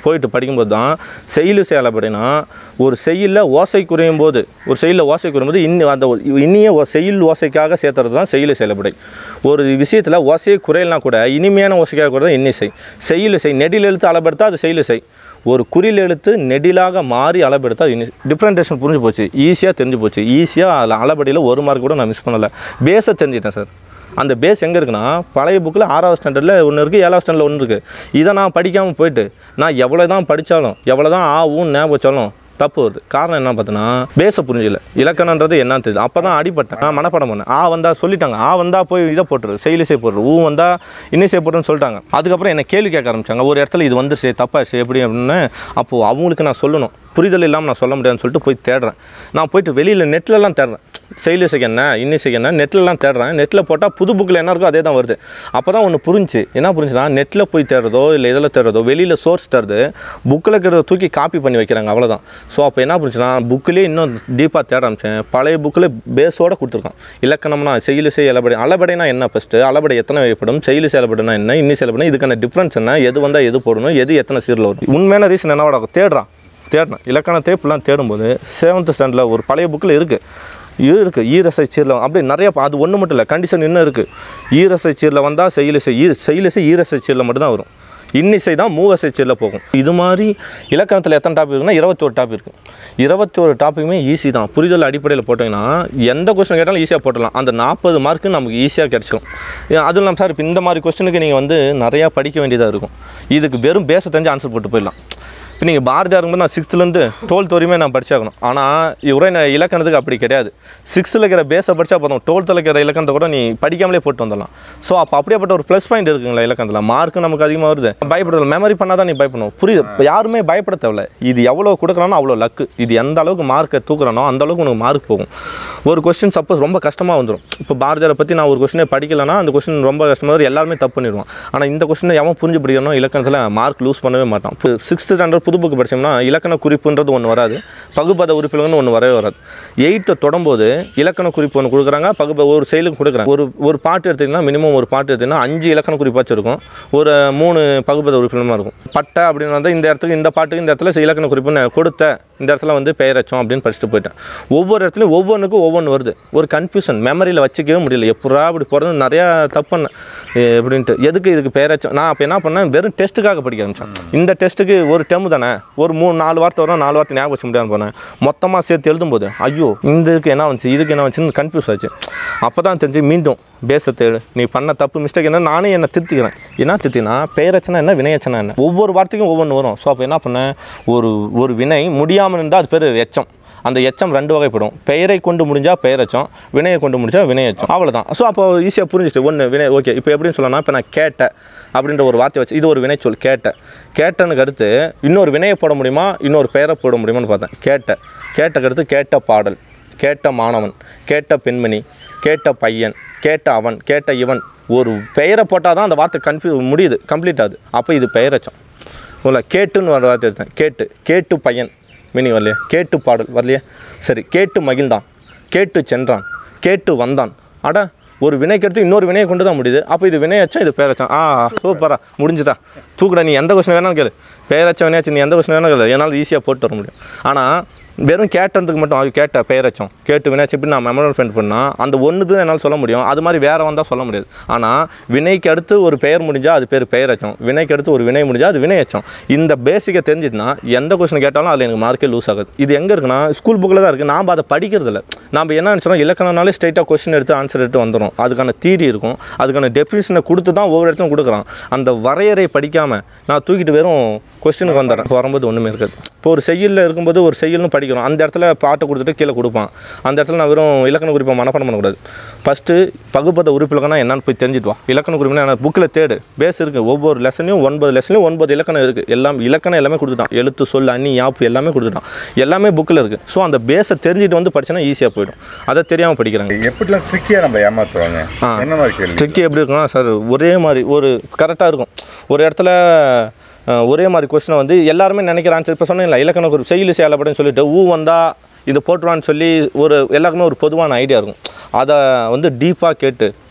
போயிட்டு படிக்கும்போது தான் செயலு செயலப்படினா ஒரு செய்யுளில் ஓசை குறையும் போது ஒரு செய்யுளில் ஓசை குறையும் போது இன்னி அந்த இனிய ஓ- செய்யுள் ஓசைக்காக சேர்த்துறது தான் செய்யுள் செயலப்படை ஒரு விஷயத்தில் ஓசையே குறையலாம் கூட இனிமையான ஓசைக்காக கூட தான் இன்னிசை செய்யுள் செய் நெடில் எழுத்து அளபெடுத்தா அது செய்யுள் செய் ஒரு குறில் எழுத்து நெடிலாக மாறி அளபெடுத்தா அது இனி டிஃப்ரெண்டேஷன் புரிஞ்சு போச்சு ஈஸியாக தெரிஞ்சு போச்சு ஈஸியாக அதில் அளபடியில் ஒரு மார்க் கூட நான் மிஸ் பண்ணலை பேஸை தெரிஞ்சிட்டேன் சார் அந்த பேஸ் எங்கே இருக்குன்னா பழைய புக்கில் ஆறாவது ஸ்டாண்டர்டில் ஒன்று இருக்குது ஏழாவது ஸ்டாண்டர்டில் ஒன்று இருக்குது இதை நான் படிக்காமல் போயிட்டு நான் எவ்வளோ தான் படித்தாலும் எவ்வளோ தான் ஆவும் ஞாபகம் வச்சாலும் தப்பு வருது காரணம் என்ன பார்த்தீங்கன்னா பேஸை புரிஞ்சல இலக்கணன்றது என்னன்னு தெரியுது அப்போ தான் அடிப்பட்டேன் நான் மனப்பாடம் பண்ணேன் ஆ வந்தா சொல்லிட்டாங்க ஆ வந்தா போய் இதை போட்டுரு செயலிசை போட்டுரு ஊ வந்தா இன்னிசை போட்டுருன்னு சொல்லிட்டாங்க அதுக்கப்புறம் என்ன கேள்வி கேட்க ஆரம்பிச்சாங்க ஒரு இடத்துல இது வந்துருச்சு தப்பாச்சு எப்படி அப்படின்னு அப்போது அவங்களுக்கு நான் சொல்லணும் புரிதல் இல்லாமல் நான் சொல்ல முடியாதுன்னு சொல்லிட்டு போய் தேடுறேன் நான் போயிட்டு வெளியில் நெட்லலாம் தேடுறேன் செயலிசைக்கு என்ன இன்னிசைக்கு என்ன நெட்லலாம் தேடுறேன் நெட்டில் போட்டால் புது புக்கில் என்ன இருக்கோ அதே தான் வருது அப்போ தான் ஒன்று புரிஞ்சு என்ன புரிஞ்சுன்னா நெட்டில் போய் தேடுறதோ இல்லை இதில் தேடுறதோ வெளியில் சோர்ஸ் தருது புக்கில் இருக்கிறத தூக்கி காப்பி பண்ணி வைக்கிறாங்க அவ்வளோதான் ஸோ அப்போ என்ன புரிஞ்சுன்னா புக்கிலே இன்னும் டீப்பாக தேட ஆரம்பிச்சேன் பழைய புக்கில் பேஸோடு கொடுத்துருக்கான் இலக்கணம்னா செயலிசை அளபடை அளபடைனா என்ன ஃபஸ்ட்டு அளபடை எத்தனை வகைப்படும் செயலிசை அளபடைனா என்ன இன்னிசை அளபடை இதுக்கான டிஃப்ரென்ஸ் என்ன எது வந்தால் எது போடணும் எது எத்தனை சீரில் வரும் உண்மையான ரீசன் என்னவாட தேடுறான் தேடினேன் இலக்கணத்தை இப்படிலாம் தேடும்போது செவன்த் ஸ்டாண்டர்டில் ஒரு பழைய புக்கில் இருக்குது இது இருக்குது ஈரசை சீரில் அப்படி நிறைய பா- அது ஒன்று மட்டும் இல்லை கண்டிஷன் இன்னும் இருக்குது ஈரசை சீரில் வந்தால் செயலிசை ஈ செயலிசை ஈரசை சீரில் மட்டும்தான் வரும் இன்னிசை தான் மூவசை சீரில் போகும் இது மாதிரி இலக்கணத்தில் எத்தனை டாபிக் இருக்குன்னா இருபத்தோரு டாபிக் இருக்குது இருபத்தோரு டாப்பிக்குமே ஈஸி தான் புரிதல் அடிப்படையில் போட்டிங்கன்னா எந்த கொஸ்டின் கேட்டாலும் ஈஸியாக போட்டுடலாம் அந்த நாற்பது மார்க்கு நமக்கு ஈஸியாக கிடச்சிடும் அதுவும் இல்லாமல் சார் இப்போ இந்த மாதிரி கொஸ்டினுக்கு நீங்கள் வந்து நிறையா படிக்க வேண்டியதாக இருக்கும் இதுக்கு வெறும் பேச தெரிஞ்சு ஆன்சர் போட்டு போயிடலாம் இப்போ நீங்கள் பாரதியார் இருக்கும்போது நான் சிக்ஸ்த்துலேருந்து டுவெல்த் வரையுமே நான் படிச்சாகணும் ஆனால் இவரே நான் இலக்கணத்துக்கு அப்படி கிடையாது சிக்ஸ்த்தில் இருக்கிற பேஸை படித்தா போதும் டுவெல்த்தில் இருக்கிற இலக்கணத்தை கூட நீ படிக்காமலே போட்டு வந்துடலாம் ஸோ அப்போ அப்படியேப்பட்ட ஒரு ப்ளஸ் பாயிண்ட் இருக்குங்களா இலக்கணத்தில் மார்க்கு நமக்கு அதிகமாக வருது பயப்படுறது மெமரி பண்ணால் தான் நீ பயப்படணும் புரியுது இப்ப யாருமே பயப்பட தேவையில்ல இது எவ்வளோ கொடுக்குறானோ அவ்வளோ லக்கு இது எந்த அளவுக்கு மார்க்கை தூக்குறானோ அந்த அளவுக்கு உனக்கு மார்க் போகும் ஒரு கொஸ்டின் சப்போஸ் ரொம்ப கஷ்டமாக வந்துடும் இப்போ பாரதியாரை பற்றி நான் ஒரு கொஸ்டினே படிக்கலைன்னா அந்த கொஸ்டின் ரொம்ப கஷ்டமாக வரும் எல்லாருமே தப்பு பண்ணிடுவான் ஆனால் இந்த கொஸ்டினை எவன் புரிஞ்சு படிக்கணும் இலக்கணத்தில் மார்க் லூஸ் பண்ணவே மாட்டான் இப்போ சிக்ஸ்த்து ஸ்டாண்டர்ட் புது புக்கு படிச்சோம்னா இலக்கண குறிப்புன்றது ஒன்று வராது பகுபத உறுப்பினர்னு ஒன்று வரவே வராது எயித்தை தொடரும்போது இலக்கண குறிப்பு ஒன்று கொடுக்குறாங்க பகுப ஒரு செயலுக்கு கொடுக்குறாங்க ஒரு ஒரு பாட்டு எடுத்திங்கன்னா மினிமம் ஒரு பாட்டு எடுத்திங்கன்னா அஞ்சு இலக்கண குறிப்பாச்சும் இருக்கும் ஒரு மூணு பகுபத உறுப்பினமாக இருக்கும் பட்டை அப்படின்னு வந்தால் இந்த இடத்துக்கு இந்த பாட்டுக்கு இந்த இடத்துல இலக்கண குறிப்புன்னு கொடுத்த இந்த இடத்துல வந்து பெயரச்சம் அப்படின்னு படிச்சுட்டு போயிட்டேன் ஒவ்வொரு இடத்துலையும் ஒவ்வொன்றுக்கும் ஒவ்வொன்று வருது ஒரு கன்ஃபியூஷன் மெமரியில் வச்சுக்கவே முடியல எப்படா அப்படி போகிறது நிறையா தப்பு பண்ணேன் எ, எப்படின்ட்டு எதுக்கு இதுக்கு பெயரச்சம் நான் அப்போ என்ன பண்ணேன் வெறும் டெஸ்ட்டுக்காக படிக்க ஆரம்பிச்சேன் இந்த டெஸ்ட்டுக்கு ஒரு டெம் தானே ஒரு மூணு நாலு வார்த்தை வரும் நாலு வார்த்தை ஞாபகம் வச்சு முடியாமல் போனேன் மொத்தமாக சேர்த்து எழுதும்போது ஐயோ இந்த இதுக்கு என்ன வந்துச்சு இதுக்கு என்ன வந்துச்சுன்னு கன்ஃபியூஸ் ஆச்சு அப்போ தான் தெரிஞ்சு மீண்டும் பேச தேடு நீ பண்ண தப்பு மிஸ்டேக் என்ன நானே என்ன திருத்திக்கிறேன் என்ன திருத்தினா பெயரச்சனை என்ன வினையச்சனை என்ன ஒவ்வொரு வார்த்தைக்கும் ஒவ்வொன்று வரும் ஸோ அப்போ என்ன பண்ணேன் ஒரு ஒரு வினை முடியாமல் இருந்தால் அது பேர் எச்சம் அந்த எச்சம் ரெண்டு வகைப்படும் பெயரை கொண்டு முடிஞ்சால் பெயரச்சம் வினையை கொண்டு முடிஞ்சால் வினையச்சம் அவ்வளோதான் ஸோ அப்போ ஈஸியாக புரிஞ்சுட்டு ஒன்று வினை ஓகே இப்போ எப்படின்னு சொல்லலாம் இப்போ நான் கேட்டேன் அப்படின்ற ஒரு வார்த்தை வச்சு இது ஒரு வினை சொல் கேட்டேன் கேட்டனுக்கு அடுத்து இன்னொரு வினையை போட முடியுமா இன்னொரு பெயரை போட முடியுமான்னு பார்த்தேன் கேட்ட கேட்டக்கு அடுத்து கேட்ட பாடல் கேட்ட மாணவன் கேட்ட பெண்மணி கேட்ட பையன் கேட்ட அவன் கேட்ட இவன் ஒரு பெயரை போட்டால் தான் அந்த வார்த்தை கன்ஃபியூ முடியுது கம்ப்ளீட் ஆகுது அப்போ இது பெயரச்சம் இல்லை கேட்டுன்னு ஒரு வார்த்தை எடுத்தேன் கேட்டு கேட்டு பையன் மீனிங் வரலையே கேட்டு பாடல் வரலையே சரி கேட்டு மகிழ்ந்தான் கேட்டு சென்றான் கேட்டு வந்தான் அட ஒரு வினைக்கடுத்து இன்னொரு வினையை கொண்டு தான் முடியுது அப்போ இது வினையச்சம் இது பேரச்சம் ஆ சூப்பரா முடிஞ்சுதா தூக்குடா நீ எந்த கொஸ்டின் வேணாலும் கேளு பேரச்சம் வினையாச்சும் நீ எந்த கொஸ்டின் வேணாலும் கேளு என்னால் ஈஸியாக போட்டு வர முடியும் ஆனால் வெறும் கேட்டதுக்கு மட்டும் அது கேட்ட பெயரச்சம் கேட்டு வினைச்சு இப்படி நான் மெமரல் ஃப்ரெண்ட் பண்ணால் அந்த ஒன்று தான் என்னால் சொல்ல முடியும் அது மாதிரி வேறு வந்தால் சொல்ல முடியாது ஆனால் வினைக்கு அடுத்து ஒரு பெயர் முடிஞ்சால் அது பேர் பெயரச்சம் வினைக்கு அடுத்து ஒரு வினை முடிஞ்சால் அது வினையச்சம் இந்த பேசிக்கை தெரிஞ்சிட்டுனா எந்த கொஸ்டின் கேட்டாலும் அதில் எனக்கு மார்க்கே லூஸ் ஆகுது இது எங்கே இருக்குன்னா ஸ்கூல் புக்கில் தான் இருக்குது நாம் அதை படிக்கிறது இல்லை நாம் என்ன நினச்சோம் இலக்கணம்னாலே ஸ்ட்ரைட்டாக கொஸ்டின் எடுத்து ஆன்சர் எடுத்து வந்துடும் அதுக்கான தீரி இருக்கும் அதுக்கான டெஃபினிஷனை கொடுத்து தான் ஒவ்வொரு இடத்துலையும் கொடுக்குறான் அந்த வரையறை படிக்காமல் நான் தூக்கிட்டு வெறும் கொஸ்டினுக்கு வந்துடுறேன் இப்போ வரும்போது ஒன்றுமே இருக்காது இப்போ ஒரு செய்யுளில் இருக்கும்போது ஒரு செய்யுள்னு படிக்கிறோம் அந்த இடத்துல பாட்டை கொடுத்துட்டு கீழே கொடுப்பான் அந்த இடத்துல நான் வெறும் இலக்கண குறிப்பை மனப்பாடம் பண்ணக்கூடாது ஃபஸ்ட்டு பகுப்பத உறுப்பிலக்கணம் என்னன்னு போய் தெரிஞ்சுட்டு வா இலக்கண குறிப்புனா என்ன புக்கில் தேடு பேஸ் இருக்குது ஒவ்வொரு லெசனையும் ஒன்பது லெசன்லையும் ஒன்பது இலக்கணம் இருக்குது எல்லாம் இலக்கணம் எல்லாமே கொடுத்துட்டான் எழுத்து சொல் அணி யாப்பு எல்லாமே கொடுத்துட்டான் எல்லாமே புக்கில் இருக்குது ஸோ அந்த பேஸை தெரிஞ்சுட்டு வந்து படிச்சேன்னா ஈஸியாக போயிடும் அதை தெரியாமல் படிக்கிறாங்க எப்படிலாம் ட்ரிக்கியாக நம்ம ஏமாத்துவாங்க ஆ. என்ன மாதிரி கேள்வி ட்ரிக்கி எப்படி இருக்குன்னா சார் ஒரே மாதிரி ஒரு கரெக்டாக இருக்கும் ஒரு இடத்துல அஹ், ஒரே மாதிரி கொஸ்டினை வந்து எல்லாருமே நினைக்கிற ஆன்சர் இப்போ சொன்னேன்ல இலக்கண குறிப்பு செயலு செயலப்படன்னு சொல்லிட்டு ஊ வந்தால் இது போட்டுருவான்னு சொல்லி ஒரு எல்லாருக்குமே ஒரு பொதுவான ஐடியா இருக்கும் அதை வந்து டீப்பாக கேட்டு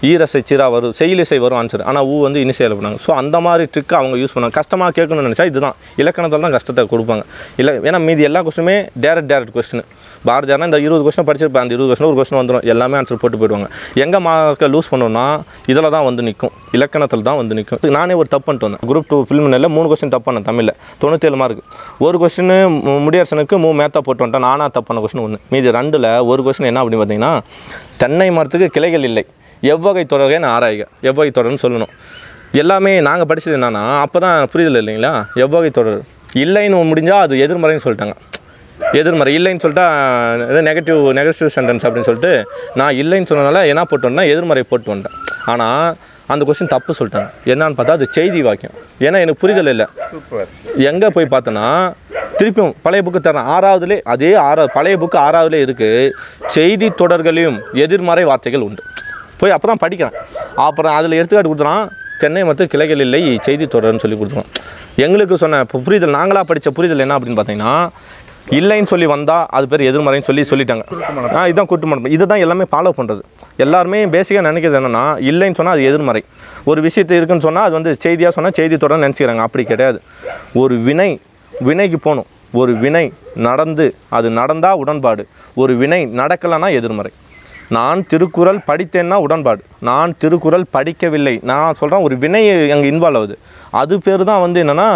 ஈரசை சீரா வரும் செயலிசை வரும் ஆன்சர் ஆனால் ஊ வந்து இனிஷியல் பண்ணாங்க ஸோ அந்த மாதிரி ட்ரிக்கை அவங்க யூஸ் பண்ணாங்க கஷ்டமாக கேட்கணும்னு நினச்சா இதுதான் இலக்கணத்தில் தான் கஷ்டத்தை கொடுப்பாங்க இல்லை ஏன்னா மீதி எல்லா கொஸ்டினுமே டேரக்ட் டேரக்ட் கொஸ்டின் பாரதியார்னா இந்த இருபது கொஸ்டின் படிச்சிருப்பேன் அந்த இருபது கொஸ்டின் ஒரு கொஸ்டின் வந்துடும் எல்லாமே ஆன்சர் போட்டு போயிடுவாங்க எங்கே மார்க்கை லூஸ் பண்ணோம்னா இதில் தான் வந்து நிற்கும் இலக்கணத்தில் தான் வந்து நிற்கும் நானே ஒரு தப்பு பண்ணிட்டு வந்தேன் குரூப் டூ ஃபில்மில் மூணு கொஸ்டின் தப்பு பண்ணேன் தமிழில் தொண்ணூற்றேழு மார்க் ஒரு கொஸ்டின் முடியரசனுக்கு மூணு மேத்தா போட்டு வந்துட்டேன் நானாக தப்பு பண்ண கொஸ்டின் ஒன்று மீதி ரெண்டில் ஒரு கொஸ்டின் என்ன அப்படின்னு பார்த்தீங்கன்னா தென்னை மரத்துக்கு கிளைகள் இல்லை எவ்வகை தொடர்கை ஆராய்க எவ்வகை தொடர்னு சொல்லணும் எல்லாமே நாங்கள் படித்தது என்னன்னா அப்போ தான் புரிதல் இல்லைங்களா எவ்வகை தொடர் இல்லைன்னு முடிஞ்சால் அது எதிர்மறைன்னு சொல்லிட்டாங்க எதிர்மறை இல்லைன்னு சொல்லிட்டா இது நெகட்டிவ் நெகட்டிவ் சென்டென்ஸ் அப்படின்னு சொல்லிட்டு நான் இல்லைன்னு சொன்னனால என்ன போட்டு வந்தேன்னா எதிர்மறை போட்டு வந்துட்டேன் ஆனால் அந்த கொஸ்டின் தப்பு சொல்லிட்டாங்க என்னன்னு பார்த்தா அது செய்தி வாக்கியம் ஏன்னா எனக்கு புரிதல் இல்லை சூப்பர் எங்கே போய் பார்த்தோன்னா திருப்பியும் பழைய புக்கு தரேன் ஆறாவதுலே அதே ஆறாவது பழைய புக்கு ஆறாவதுலே இருக்குது செய்தி தொடர்களையும் எதிர்மறை வார்த்தைகள் உண்டு போய் அப்போ தான் படிக்கிறேன் அப்புறம் அதில் எடுத்துக்காட்டு கொடுத்துறான் தென்னை மத்து கிளைகள் இல்லை செய்தி தொடர்னு சொல்லி கொடுத்துருவோம் எங்களுக்கு சொன்ன இப்போ புரிதல் நாங்களாக படித்த புரிதல் என்ன அப்படின்னு பார்த்தீங்கன்னா இல்லைன்னு சொல்லி வந்தால் அது பேர் எதிர்மறைன்னு சொல்லி சொல்லிட்டாங்க ஆ இதுதான் குட்டு மனம் இதுதான் எல்லாமே ஃபாலோ பண்ணுறது எல்லாருமே பேசிக்காக நினைக்கிறது என்னென்னா இல்லைன்னு சொன்னால் அது எதிர்மறை ஒரு விஷயத்தை இருக்குன்னு சொன்னால் அது வந்து செய்தியாக சொன்னால் செய்தி தொடர் நினச்சிக்கிறாங்க அப்படி கிடையாது ஒரு வினை வினைக்கு போகணும் ஒரு வினை நடந்து அது நடந்தால் உடன்பாடு ஒரு வினை நடக்கலைன்னா எதிர்மறை நான் திருக்குறள் படித்தேன்னா உடன்பாடு நான் திருக்குறள் படிக்கவில்லை நான் சொல்கிறேன் ஒரு வினை அங்கே இன்வால்வ் ஆகுது அது பேர் தான் வந்து என்னென்னா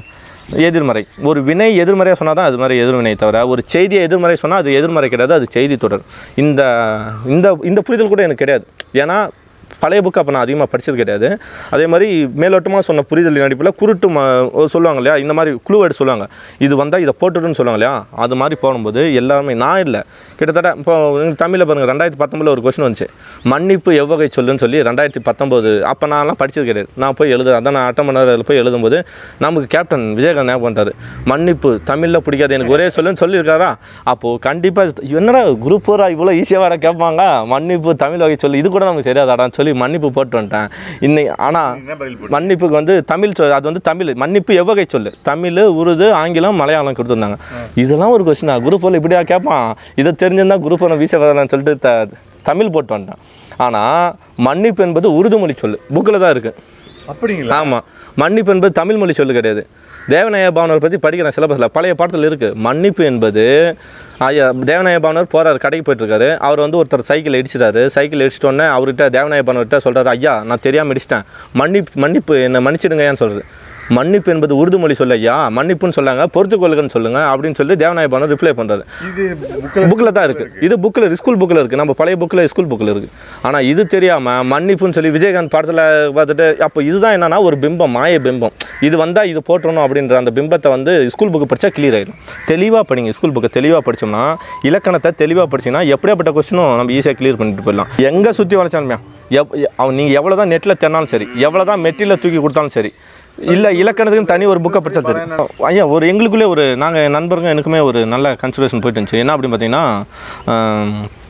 எதிர்மறை ஒரு வினை எதிர்மறையாக சொன்னால் தான் அது மாதிரி எதிர்வினை தவிர ஒரு செய்தியை எதிர்மறை சொன்னால் அது எதிர்மறை கிடையாது அது செய்தி தொடர் இந்த இந்த இந்த புரிதல் கூட எனக்கு கிடையாது ஏன்னா பழைய புக்கு அப்போ நான் அதிகமாக படித்தது கிடையாது அதே மாதிரி மேலோட்டமாக சொன்ன புரிதலின் அடிப்படையில் குருட்டு ம சொல்லுவாங்க இல்லையா இந்த மாதிரி குழு எடுத்து சொல்லுவாங்க இது வந்தால் இதை போட்டுடுன்னு சொல்லுவாங்க இல்லையா அது மாதிரி போகும்போது எல்லாருமே நான் இல்லை கிட்டத்தட்ட இப்போ தமிழில் பாருங்கள் ரெண்டாயிரத்தி பத்தொம்பதில் ஒரு கொஸ்டின் வந்துச்சு மன்னிப்பு எவ்வகை சொல்லுன்னு சொல்லி ரெண்டாயிரத்தி பத்தொம்போது அப்போ நான்லாம் படித்தது கிடையாது நான் போய் எழுத அதான் நான் அட்டம் பண்ண அதில் போய் எழுதும்போது நமக்கு கேப்டன் விஜயகாந்த் ஞாபகம் பண்ணிட்டாரு மன்னிப்பு தமிழில் பிடிக்காது எனக்கு ஒரே சொல்லுன்னு சொல்லியிருக்காரா அப்போது கண்டிப்பாக என்னடா குரூப் ஃபோரா இவ்வளோ ஈஸியாக வர கேட்பாங்க மன்னிப்பு தமிழ் வகை சொல்லு இது கூட நமக்கு தெரியாதாடான்னு சொல்லி மன்னிப்பு போட்டு வந்துட்டேன் இன்னை ஆனால் என்ன பதில் போட்டு மன்னிப்புக்கு வந்து தமிழ் சொல் அது வந்து தமிழ் மன்னிப்பு எவ்வகை சொல்லு தமிழ் உருது ஆங்கிலம் மலையாளம் கொடுத்துருந்தாங்க இதெல்லாம் ஒரு கொஸ்டினா குரூப் ஃபோரில் இப்படியா கேட்பான் இதை தெரிஞ்சிருந்தா குரூப் ஃபோர் வீச வரலான்னு சொல்லிட்டு த தமிழ் போட்டு வந்துட்டேன் ஆனால் மன்னிப்பு என்பது உருது மொழி சொல்லு புக்கில் தான் இருக்குது அப்படிங்களா ஆமாம் மன்னிப்பு என்பது தமிழ் மொழி சொல்லு கிடையாது தேவநாய பாவனர் பற்றி படிக்கிறேன் சிலபஸில் பழைய பாடத்தில் இருக்குது மன்னிப்பு என்பது ஐயா தேவநாய பாவனர் போகிறார் கடைக்கு போயிட்டுருக்காரு அவர் வந்து ஒருத்தர் சைக்கிள் இடிச்சிட்டாரு சைக்கிள் இடிச்சிட்டோன்னே அவர்கிட்ட தேவநாய பாவனர்கிட்ட சொல்கிறாரு ஐயா நான் தெரியாமல் இடிச்சிட்டேன் மன்னிப்பு மன்னிப்பு என்னை மன்னிச்சிடுங்கன்னு சொல்கிறது மன்னிப்பு என்பது உருது மொழி சொல்ல ஐயா மன்னிப்புன்னு சொல்லாங்க பொறுத்துக்கொள்ளுங்கன்னு சொல்லுங்க அப்படின்னு சொல்லி தேவநாய பாவனர் ரிப்ளை பண்ணுறாரு இது புக்கில் புக்கில் தான் இருக்குது இது புக்கில் ஸ்கூல் புக்கில் இருக்குது நம்ம பழைய புக்கில் ஸ்கூல் புக்கில் இருக்குது ஆனால் இது தெரியாமல் மன்னிப்புன்னு சொல்லி விஜயகாந்த் படத்தில் பார்த்துட்டு அப்போ இதுதான் என்னன்னா ஒரு பிம்பம் மாய பிம்பம் இது வந்தால் இது போட்டுறணும் அப்படின்ற அந்த பிம்பத்தை வந்து ஸ்கூல் புக்கு படித்தா கிளியர் ஆகிடும் தெளிவாக படிங்க ஸ்கூல் புக்கை தெளிவாக படித்தோம்னா இலக்கணத்தை தெளிவாக படிச்சிங்கன்னா எப்படியாப்பட்ட கொஸ்டினும் நம்ம ஈஸியாக கிளியர் பண்ணிட்டு போயிடலாம் எங்கே சுற்றி வளைச்சாலுமே எவ் அவன் நீங்கள் எவ்வளோ தான் நெட்டில் தென்னாலும் சரி எவ்வளோ தான் மெட்டியில் தூக்கி கொடுத்தாலும் சரி இல்லை இலக்கணத்துக்கு தனி ஒரு புக்கை படித்தா தெரியும் ஐயா ஒரு எங்களுக்குள்ளே ஒரு நாங்கள் நண்பருங்க எனக்குமே ஒரு நல்ல கன்சிடரேஷன் போயிட்டு இருந்துச்சு என்ன அப்படின்னு பார்த்தீங்கன்னா ஆம்,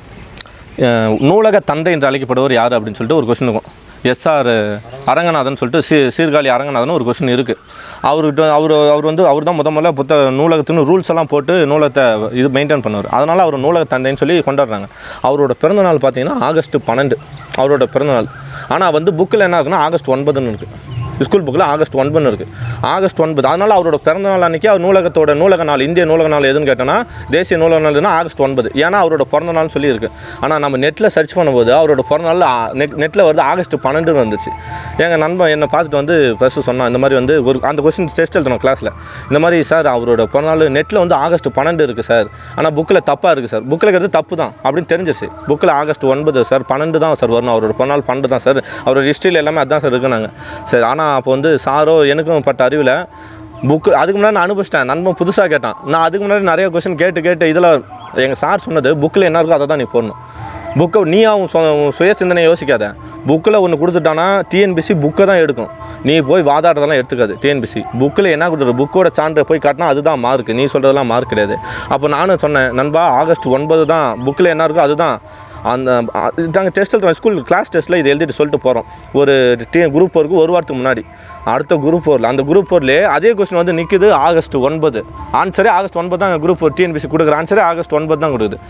அஹ், நூலக தந்தை என்று அழைக்கப்படுவர் யார் அப்படின்னு சொல்லிட்டு ஒரு கொஸ்டின் இருக்கும் எஸ்ஆர் அரங்கநாதன் சொல்லிட்டு சீ சீர்காழி அரங்கநாதன் ஒரு கொஸ்டின் இருக்குது அவர்கிட்ட அவர் அவர் வந்து அவர் தான் முத முதல்ல புத்த நூலகத்துன்னு ரூல்ஸ் எல்லாம் போட்டு நூலகத்தை இது மெயின்டைன் பண்ணுவார் அதனால் அவர் நூலக தந்தைன்னு சொல்லி கொண்டாடுறாங்க அவரோட பிறந்தநாள் பார்த்தீங்கன்னா ஆகஸ்ட் பன்னெண்டு அவரோட பிறந்தநாள் ஆனால் வந்து புக்கில் என்ன இருக்குன்னா ஆகஸ்ட் ஒன்பதுன்னு இருக்குது ஸ்கூல் புக்கில் ஆகஸ்ட் ஒன்பதுன்னு இருக்குது ஆகஸ்ட் ஒன்பது அதனால் அவரோட பிறந்த நாள் அன்றைக்கி அவர் நூலகத்தோட நூலக நாள் இந்திய நூலக நாள் எதுன்னு கேட்டோன்னா தேசிய நூலக நாள் எதுனா ஆகஸ்ட் ஒன்பது ஏன்னா அவரோட பிறந்த நாள் சொல்லி இருக்கு ஆனால் நம்ம நெட்டில் சர்ச் பண்ணும்போது அவரோட பிறந்த நாள் ஆ- நெட் நெட்டில் வருது ஆகஸ்ட் பன்னெண்டுன்னு வந்துச்சு எங்கள் நண்பன் என்னை பார்த்துட்டு வந்து ஃபஸ்ட்டு சொன்னான் இந்த மாதிரி வந்து ஒரு அந்த கொஸ்டின் டெஸ்ட் எழுதணும் கிளாஸில் இந்த மாதிரி சார் அவரோட பிறந்த நாள் நெட்டில் வந்து ஆகஸ்ட் பன்னெண்டு இருக்குது சார் ஆனால் புக்கில் தப்பாக இருக்குது சார் புக்கில் இருக்கிறது தப்பு தான் அப்படின்னு தெரிஞ்சிச்சு புக்கில் ஆகஸ்ட் ஒன்பது சார் பன்னெண்டு தான் சார் வரணும் அவரோட பிறந்த நாள் பன்னெண்டு தான் சார் அவரோட ஹிஸ்ட்ரியில் எல்லாமே அதான் சார் இருக்குனாங்க சரி ஆனால் அப்போ வந்து சாரோ எனக்கும் பட்ட அறிவில் புக்கு அதுக்கு முன்னாடி நான் அனுபவிச்சிட்டேன் நண்பன் புதுசாக கேட்டான் நான் அதுக்கு முன்னாடி நிறைய கொஸ்டின் கேட்டு கேட்டு இதில் எங்கள் சார் சொன்னது புக்கில் என்ன இருக்கோ அதை தான் நீ போடணும் புக்கை நீயாவும் சொ சுய சிந்தனை யோசிக்காத புக்கில் ஒன்று கொடுத்துட்டானா டிஎன்பிசி புக்கை தான் எடுக்கும் நீ போய் வாதாடுறதெல்லாம் எடுத்துக்காது டிஎன்பிசி புக்கில் என்ன கொடுத்துரு புக்கோட சான்று போய் காட்டினா அதுதான் மார்க் நீ சொல்கிறதெல்லாம் மார்க் கிடையாது அப்போ நானும் சொன்னேன் நண்பா ஆகஸ்ட் ஒன்பது தான் புக்கில் என்ன இருக்கோ அதுதான் அந்த நாங்கள் டெஸ்ட் எழுதுறோம் ஸ்கூல் கிளாஸ் டெஸ்ட்டில் இது எழுதிட்டு சொல்லிட்டு போகிறோம் ஒரு டி குரூப் ஃபோருக்கு ஒரு வாரத்துக்கு முன்னாடி அடுத்த குரூப் ஃபோரில் அந்த குரூப் ஃபோர்லேயே அதே கொஸ்டின் வந்து நிற்குது ஆகஸ்ட் ஒன்பது ஆன்சரே ஆகஸ்ட் ஒன்பது தான் குரூப் ஃபோர் டிஎன்பிசி கொடுக்குற ஆன்சரே ஆகஸ்ட் ஒன்பது தான் கொடுக்குது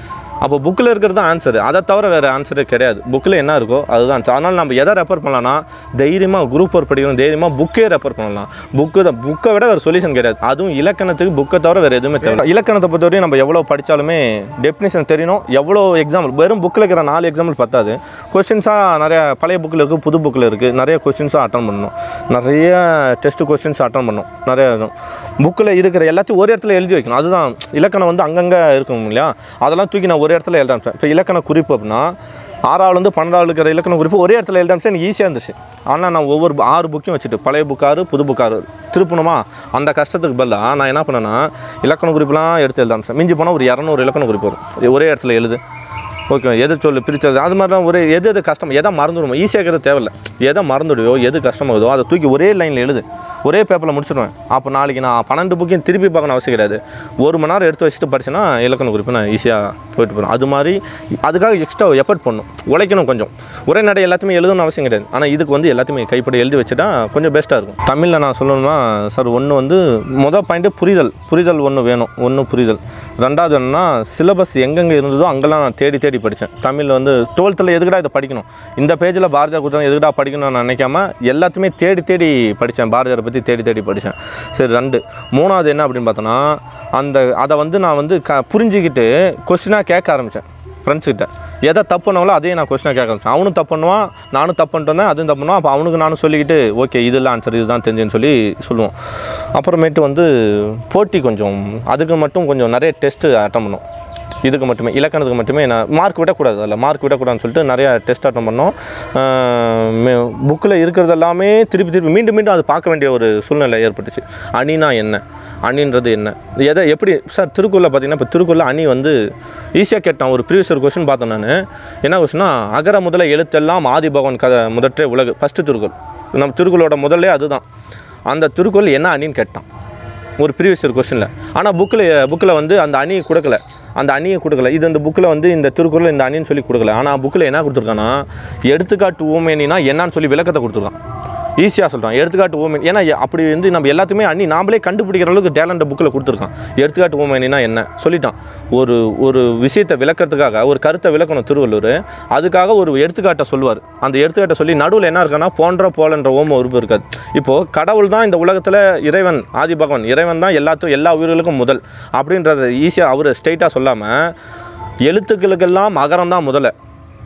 அப்போ புக்கில் இருக்கிறது தான் ஆன்சர் அதை தவிர வேறு ஆன்சரே கிடையாது புக்கில் என்ன இருக்கோ அதுதான் answer. அதனால் நம்ம எதை ரெஃபர் பண்ணலாம்னா தைரியமாக குரூப் ஒர்க் படிக்கணும் தைரியமாக புக்கே ரெஃபர் பண்ணலாம் புக்கு தான் புக்கை விட வேறு சொல்யூஷன் கிடையாது அதுவும் இலக்கணத்துக்கு புக்கை தவிர வேறு எதுவுமே தேவை இலக்கணத்தை பொறுத்தவரையும் நம்ம எவ்வளோ படித்தாலுமே டெஃபினேஷன் தெரியணும் எவ்வளோ எக்ஸாம்பிள் வெறும் புக்கில் இருக்கிற நாலு எக்ஸாம்பிள் பத்தாது கொஷின்ஸாக நிறைய பழைய புக்கில் இருக்குது புது புக்கில் இருக்குது நிறைய கொஷின்ஸாக அட்டன் பண்ணணும் நிறைய டெஸ்ட் கொஷின்ஸ் அட்டன் பண்ணணும் நிறைய புக்கில் இருக்கிற எல்லாத்தையும் ஒரு இடத்துல எழுதி வைக்கணும் அதுதான் இலக்கணம் வந்து அங்கங்கே இருக்கும் இல்லையா அதெல்லாம் தூக்கி நான் ஒரு இடத்துல எழுத இப்போ இலக்கண குறிப்பு அப்படின்னா ஆறாவதுலேருந்து பன்னெண்டாவது இருக்கிற இலக்கண குறிப்பு ஒரே இடத்துல எழுத ஆரம்பிச்சா எனக்கு ஈஸியாக இருந்துச்சு ஆனால் நான் ஒவ்வொரு bu- ஆறு புக்கையும் வச்சுட்டு பழைய புக்காரு புது புக்காரு திருப்பணுமா அந்த கஷ்டத்துக்கு பதிலாக நான் என்ன பண்ணேன்னா இலக்கண குறிப்புலாம் எடுத்து எழுத ஆரம்பிச்சேன் மிஞ்சி போனால் ஒரு இரநூறு இலக்கண குறிப்பு வரும் ஒரே இடத்துல எழுது ஓகே எது சொல்லு பிரித்தது அது மாதிரி தான் ஒரு எது எது கஷ்டம் எதை மறந்துடுமோ ஈஸியாக இருக்கிறது தேவையில்ல எதை மறந்துடுவோ எது கஷ்டமாகுதோ அதை தூக்கி ஒரே லைனில் எழுது ஒரே பேப்பரில் முடிச்சிடுவேன் அப்போ நாளைக்கு நான் பன்னெண்டு புக்கையும் திருப்பி பார்க்கணும் அவசியம் கிடையாது ஒரு மணி நேரம் எடுத்து வச்சுட்டு படிச்சேன்னா இலக்கண குறிப்பு நான் ஈஸியாக போயிட்டு போகிறேன் அது மாதிரி அதுக்காக எக்ஸ்ட்ரா எஃபர்ட் பண்ணணும் உழைக்கணும் கொஞ்சம் ஒரே நடை எல்லாத்தையுமே எழுதணும்னு அவசியம் கிடையாது ஆனால் இதுக்கு வந்து எல்லாத்தையுமே கைப்பட எழுதி வச்சுட்டா கொஞ்சம் பெஸ்ட்டாக இருக்கும் தமிழில் நான் சொல்லணும்னா சார் ஒன்று வந்து மொதல் பாயிண்ட்டு புரிதல் புரிதல் ஒன்று வேணும் ஒன்று புரிதல் ரெண்டாவது என்னன்னா சிலபஸ் எங்கெங்கே இருந்ததோ அங்கெல்லாம் நான் தேடி தேடி படித்தேன் தமிழில் வந்து டுவெல்த்தில் எதுக்குடா இதை படிக்கணும் இந்த பேஜில் பாரதியார் கொடுத்தாங்க எதுக்குடா படிக்கணும்னு நான் நினைக்காம எல்லாத்தையுமே தேடி தேடி படித்தேன் பாரதியாரை பற்றி தேடி தேடி படித்தேன் சரி ரெண்டு மூணாவது என்ன அப்படின்னு பார்த்தோன்னா அந்த அதை வந்து நான் வந்து க புரிஞ்சுக்கிட்டு கொஸ்டினாக கேட்க ஆரம்பித்தேன் ஃப்ரெண்ட்ஸ்கிட்ட எதை தப்பு பண்ணாங்களோ அதையும் நான் கொஸ்டினாக கேட்க ஆரம்பிச்சேன் அவனும் தப்பு பண்ணுவான் நானும் தப்பு பண்ணிட்டு வந்தேன் அதுவும் தப்பு பண்ணுவான் அப்போ அவனுக்கு நானும் சொல்லிக்கிட்டு ஓகே இதெல்லாம் ஆன்சர் இதுதான் தெரிஞ்சுன்னு சொல்லி சொல்லுவோம் அப்புறமேட்டு வந்து போட்டி கொஞ்சம் அதுக்கு மட்டும் கொஞ்சம் நிறைய டெஸ்ட்டு அட்டன் பண்ணோம் இதுக்கு மட்டுமே இலக்கணத்துக்கு மட்டுமே நான் மார்க் விடக்கூடாது அதில் மார்க் விடக்கூடாதுன்னு சொல்லிட்டு நிறையா டெஸ்ட் அட்டன் பண்ணோம் புக்கில் இருக்கிறது எல்லாமே திருப்பி திருப்பி மீண்டும் மீண்டும் அது பார்க்க வேண்டிய ஒரு சூழ்நிலை ஏற்பட்டுச்சு அணினா என்ன அணின்றது என்ன எதை எப்படி சார் திருக்குறளில் பார்த்தீங்கன்னா இப்போ திருக்குறளில் அணி வந்து ஈஸியாக கேட்டான் ஒரு ப்ரீவியஸ் ஒரு கொஸ்டின் பார்த்தேன் நான் என்ன கொஸ்டின்னா அகர முதல எழுத்தெல்லாம் ஆதி பகவான் கதை முதற்றே உலகு ஃபஸ்ட்டு திருக்குறள் நம்ம திருக்குறளோட முதல்லே அதுதான் அந்த திருக்குறள் என்ன அணின்னு கேட்டான் ஒரு ப்ரீவியஸ் இயர் கொஸ்டினில் ஆனால் புக்கில் புக்கில் வந்து அந்த அணியை கொடுக்கல அந்த அணியை கொடுக்கல இது இந்த புக்கில் வந்து இந்த திருக்குறள் இந்த அணின்னு சொல்லி கொடுக்கல ஆனால் புக்கில் என்ன கொடுத்துருக்கான்னா எடுத்துக்காட்டு ஊமேனினா என்னன்னு சொல்லி விளக்கத்தை கொடுத்துருக்கான் ஈஸியாக சொல்கிறான் எடுத்துக்காட்டு ஓமேன் ஏன்னா எ- அப்படி வந்து நம்ம எல்லாத்தையுமே அண்ணி நாமளே கண்டுபிடிக்கிற அளவுக்கு டேலண்ட்டை புக்கில் கொடுத்துருக்கான் எடுத்துக்காட்டு ஓமேனினா என்ன சொல்லிட்டான் ஒரு ஒரு விஷயத்தை விளக்கறதுக்காக ஒரு கருத்தை விளக்கணும் திருவள்ளுவர் அதுக்காக ஒரு எடுத்துக்காட்டை சொல்லுவார் அந்த எடுத்துக்காட்டை சொல்லி நடுவில் என்ன இருக்கான்னா போன்ற போலன்ற ஓம உறுப்பு இருக்காது இப்போது கடவுள் தான் இந்த உலகத்தில் இறைவன் ஆதி பகவான் இறைவன் தான் எல்லாத்தும் எல்லா உயிர்களுக்கும் முதல் அப்படின்றத ஈஸியாக அவர் ஸ்ட்ரைட்டாக சொல்லாமல் எழுத்துக்களுக்கெல்லாம் அகரம் தான் முதல்ல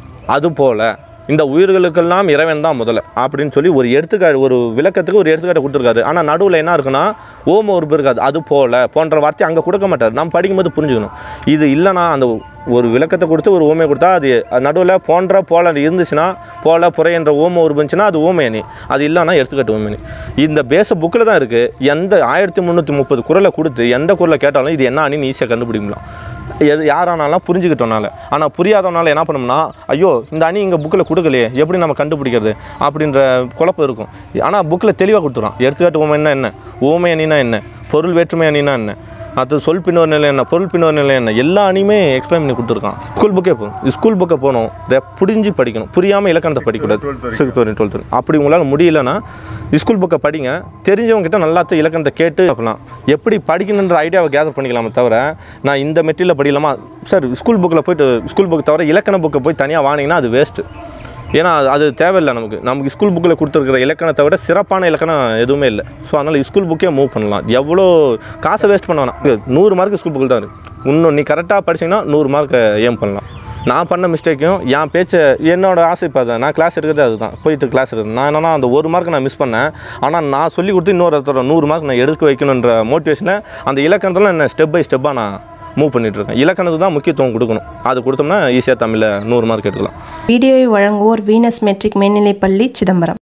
அதுபோல இந்த உயிர்களுக்கெல்லாம் இறைவன் தான் முதல்ல அப்படின்னு சொல்லி ஒரு எடுத்துக்காட்டு ஒரு விளக்கத்துக்கு ஒரு எடுத்துக்காட்டு கொடுத்துருக்காரு ஆனால் நடுவில் என்ன இருக்குன்னா ஓம உறுப்பு இருக்காது அது போல போன்ற வார்த்தை அங்கே கொடுக்க மாட்டார் நம்ம படிக்கும்போது புரிஞ்சுக்கணும் இது இல்லைனா அந்த ஒரு விளக்கத்தை கொடுத்து ஒரு ஓமையை கொடுத்தா அது நடுவில் போன்ற போல இருந்துச்சுன்னா போல புறை என்ற ஓம உறுப்பு இருந்துச்சுன்னா அது ஓமையணி அது இல்லைன்னா எடுத்துக்காட்டு ஓமையணி இந்த பேச புக்கில் தான் இருக்குது எந்த ஆயிரத்தி முந்நூற்றி முப்பது குரலை கொடுத்து எந்த குரலை கேட்டாலும் இது என்ன அணின்னு ஈஸியாக கண்டுபிடிக்கலாம் எது யாரானாலும் புரிஞ்சுக்கிட்டோனால ஆனால் புரியாதவனால என்ன பண்ணோம்னா ஐயோ இந்த அணி இங்கே புக்கில் கொடுக்கலையே எப்படி நம்ம கண்டுபிடிக்கிறது அப்படின்ற குழப்பம் இருக்கும் ஆனால் புக்கில் தெளிவாக கொடுத்துருவான் எடுத்துக்காட்டு ஓமை என்ன என்ன ஓமை அணினா என்ன பொருள் வேற்றுமை அணினா என்ன அது சொல் பின்னோர் நிலை என்ன பொருள் பின்னோர் நிலை என்ன எல்லா அணியுமே எக்ஸ்பிளைன் பண்ணி கொடுத்துருக்கான் ஸ்கூல் புக்கே போகும் ஸ்கூல் புக்கை போகணும் இதை புரிஞ்சு படிக்கணும் புரியாமல் இலக்கணத்தை படிக்கக்கூடாது சிக்ஸ்த் வரையும் டுவெல்த் அப்படி உங்களால் முடியலன்னா ஸ்கூல் புக்கை படிங்க தெரிஞ்சவங்க கிட்ட நல்லா இலக்கணத்தை கேட்டு அப்படிலாம் எப்படி படிக்கணுன்ற ஐடியாவை கேதர் பண்ணிக்கலாமே தவிர நான் இந்த மெட்டீரியல் படிக்கலாமா சார் ஸ்கூல் புக்கில் போயிட்டு ஸ்கூல் புக் தவிர இலக்கண புக்கை போய் தனியாக வாங்கினீங்கன்னா அது வேஸ்ட்டு ஏன்னா அது- அது தேவையில்லை நமக்கு நமக்கு ஸ்கூல் புக்கில் கொடுத்துருக்கிற இலக்கணத்தை விட சிறப்பான இலக்கணம் எதுவுமே இல்லை ஸோ அதனால் ஸ்கூல் புக்கே மூவ் பண்ணலாம் எவ்வளோ காசை வேஸ்ட் பண்ண வேணாம் இது நூறு மார்க் ஸ்கூல் புக்கில் தான் இருக்குது இன்னும் நீ கரெக்டாக படிச்சீங்கன்னா நூறு மார்க்கை ஏம் பண்ணலாம் நான் பண்ண மிஸ்டேக்கும் என் பேச்சை என்னோட ஆசை இப்போ அதான் நான் கிளாஸ் எடுக்கிறது அதுதான் போயிட்டு கிளாஸ் எடுக்கிறது நான் என்னன்னா அந்த ஒரு மார்க் நான் மிஸ் பண்ணேன் ஆனால் நான் சொல்லி கொடுத்து இன்னொரு ஒருத்தர நூறு மார்க் நான் எடுக்க வைக்கணுன்ற மோட்டிவேஷனை அந்த இலக்கணத்தில் என்ன ஸ்டெப் பை ஸ்டெப்பாக நான் மூவ் பண்ணிட்டு இருக்கேன் இலக்கணத்துக்கு தான் முக்கியத்துவம் கொடுக்கணும் அது கொடுத்தோம்னா ஈஸியாக தமிழில் நூறு மார்க் எடுக்கலாம் வீடியோவை வழங்குவோர் வீனஸ் மெட்ரிக் மேல்நிலைப்பள்ளி சிதம்பரம்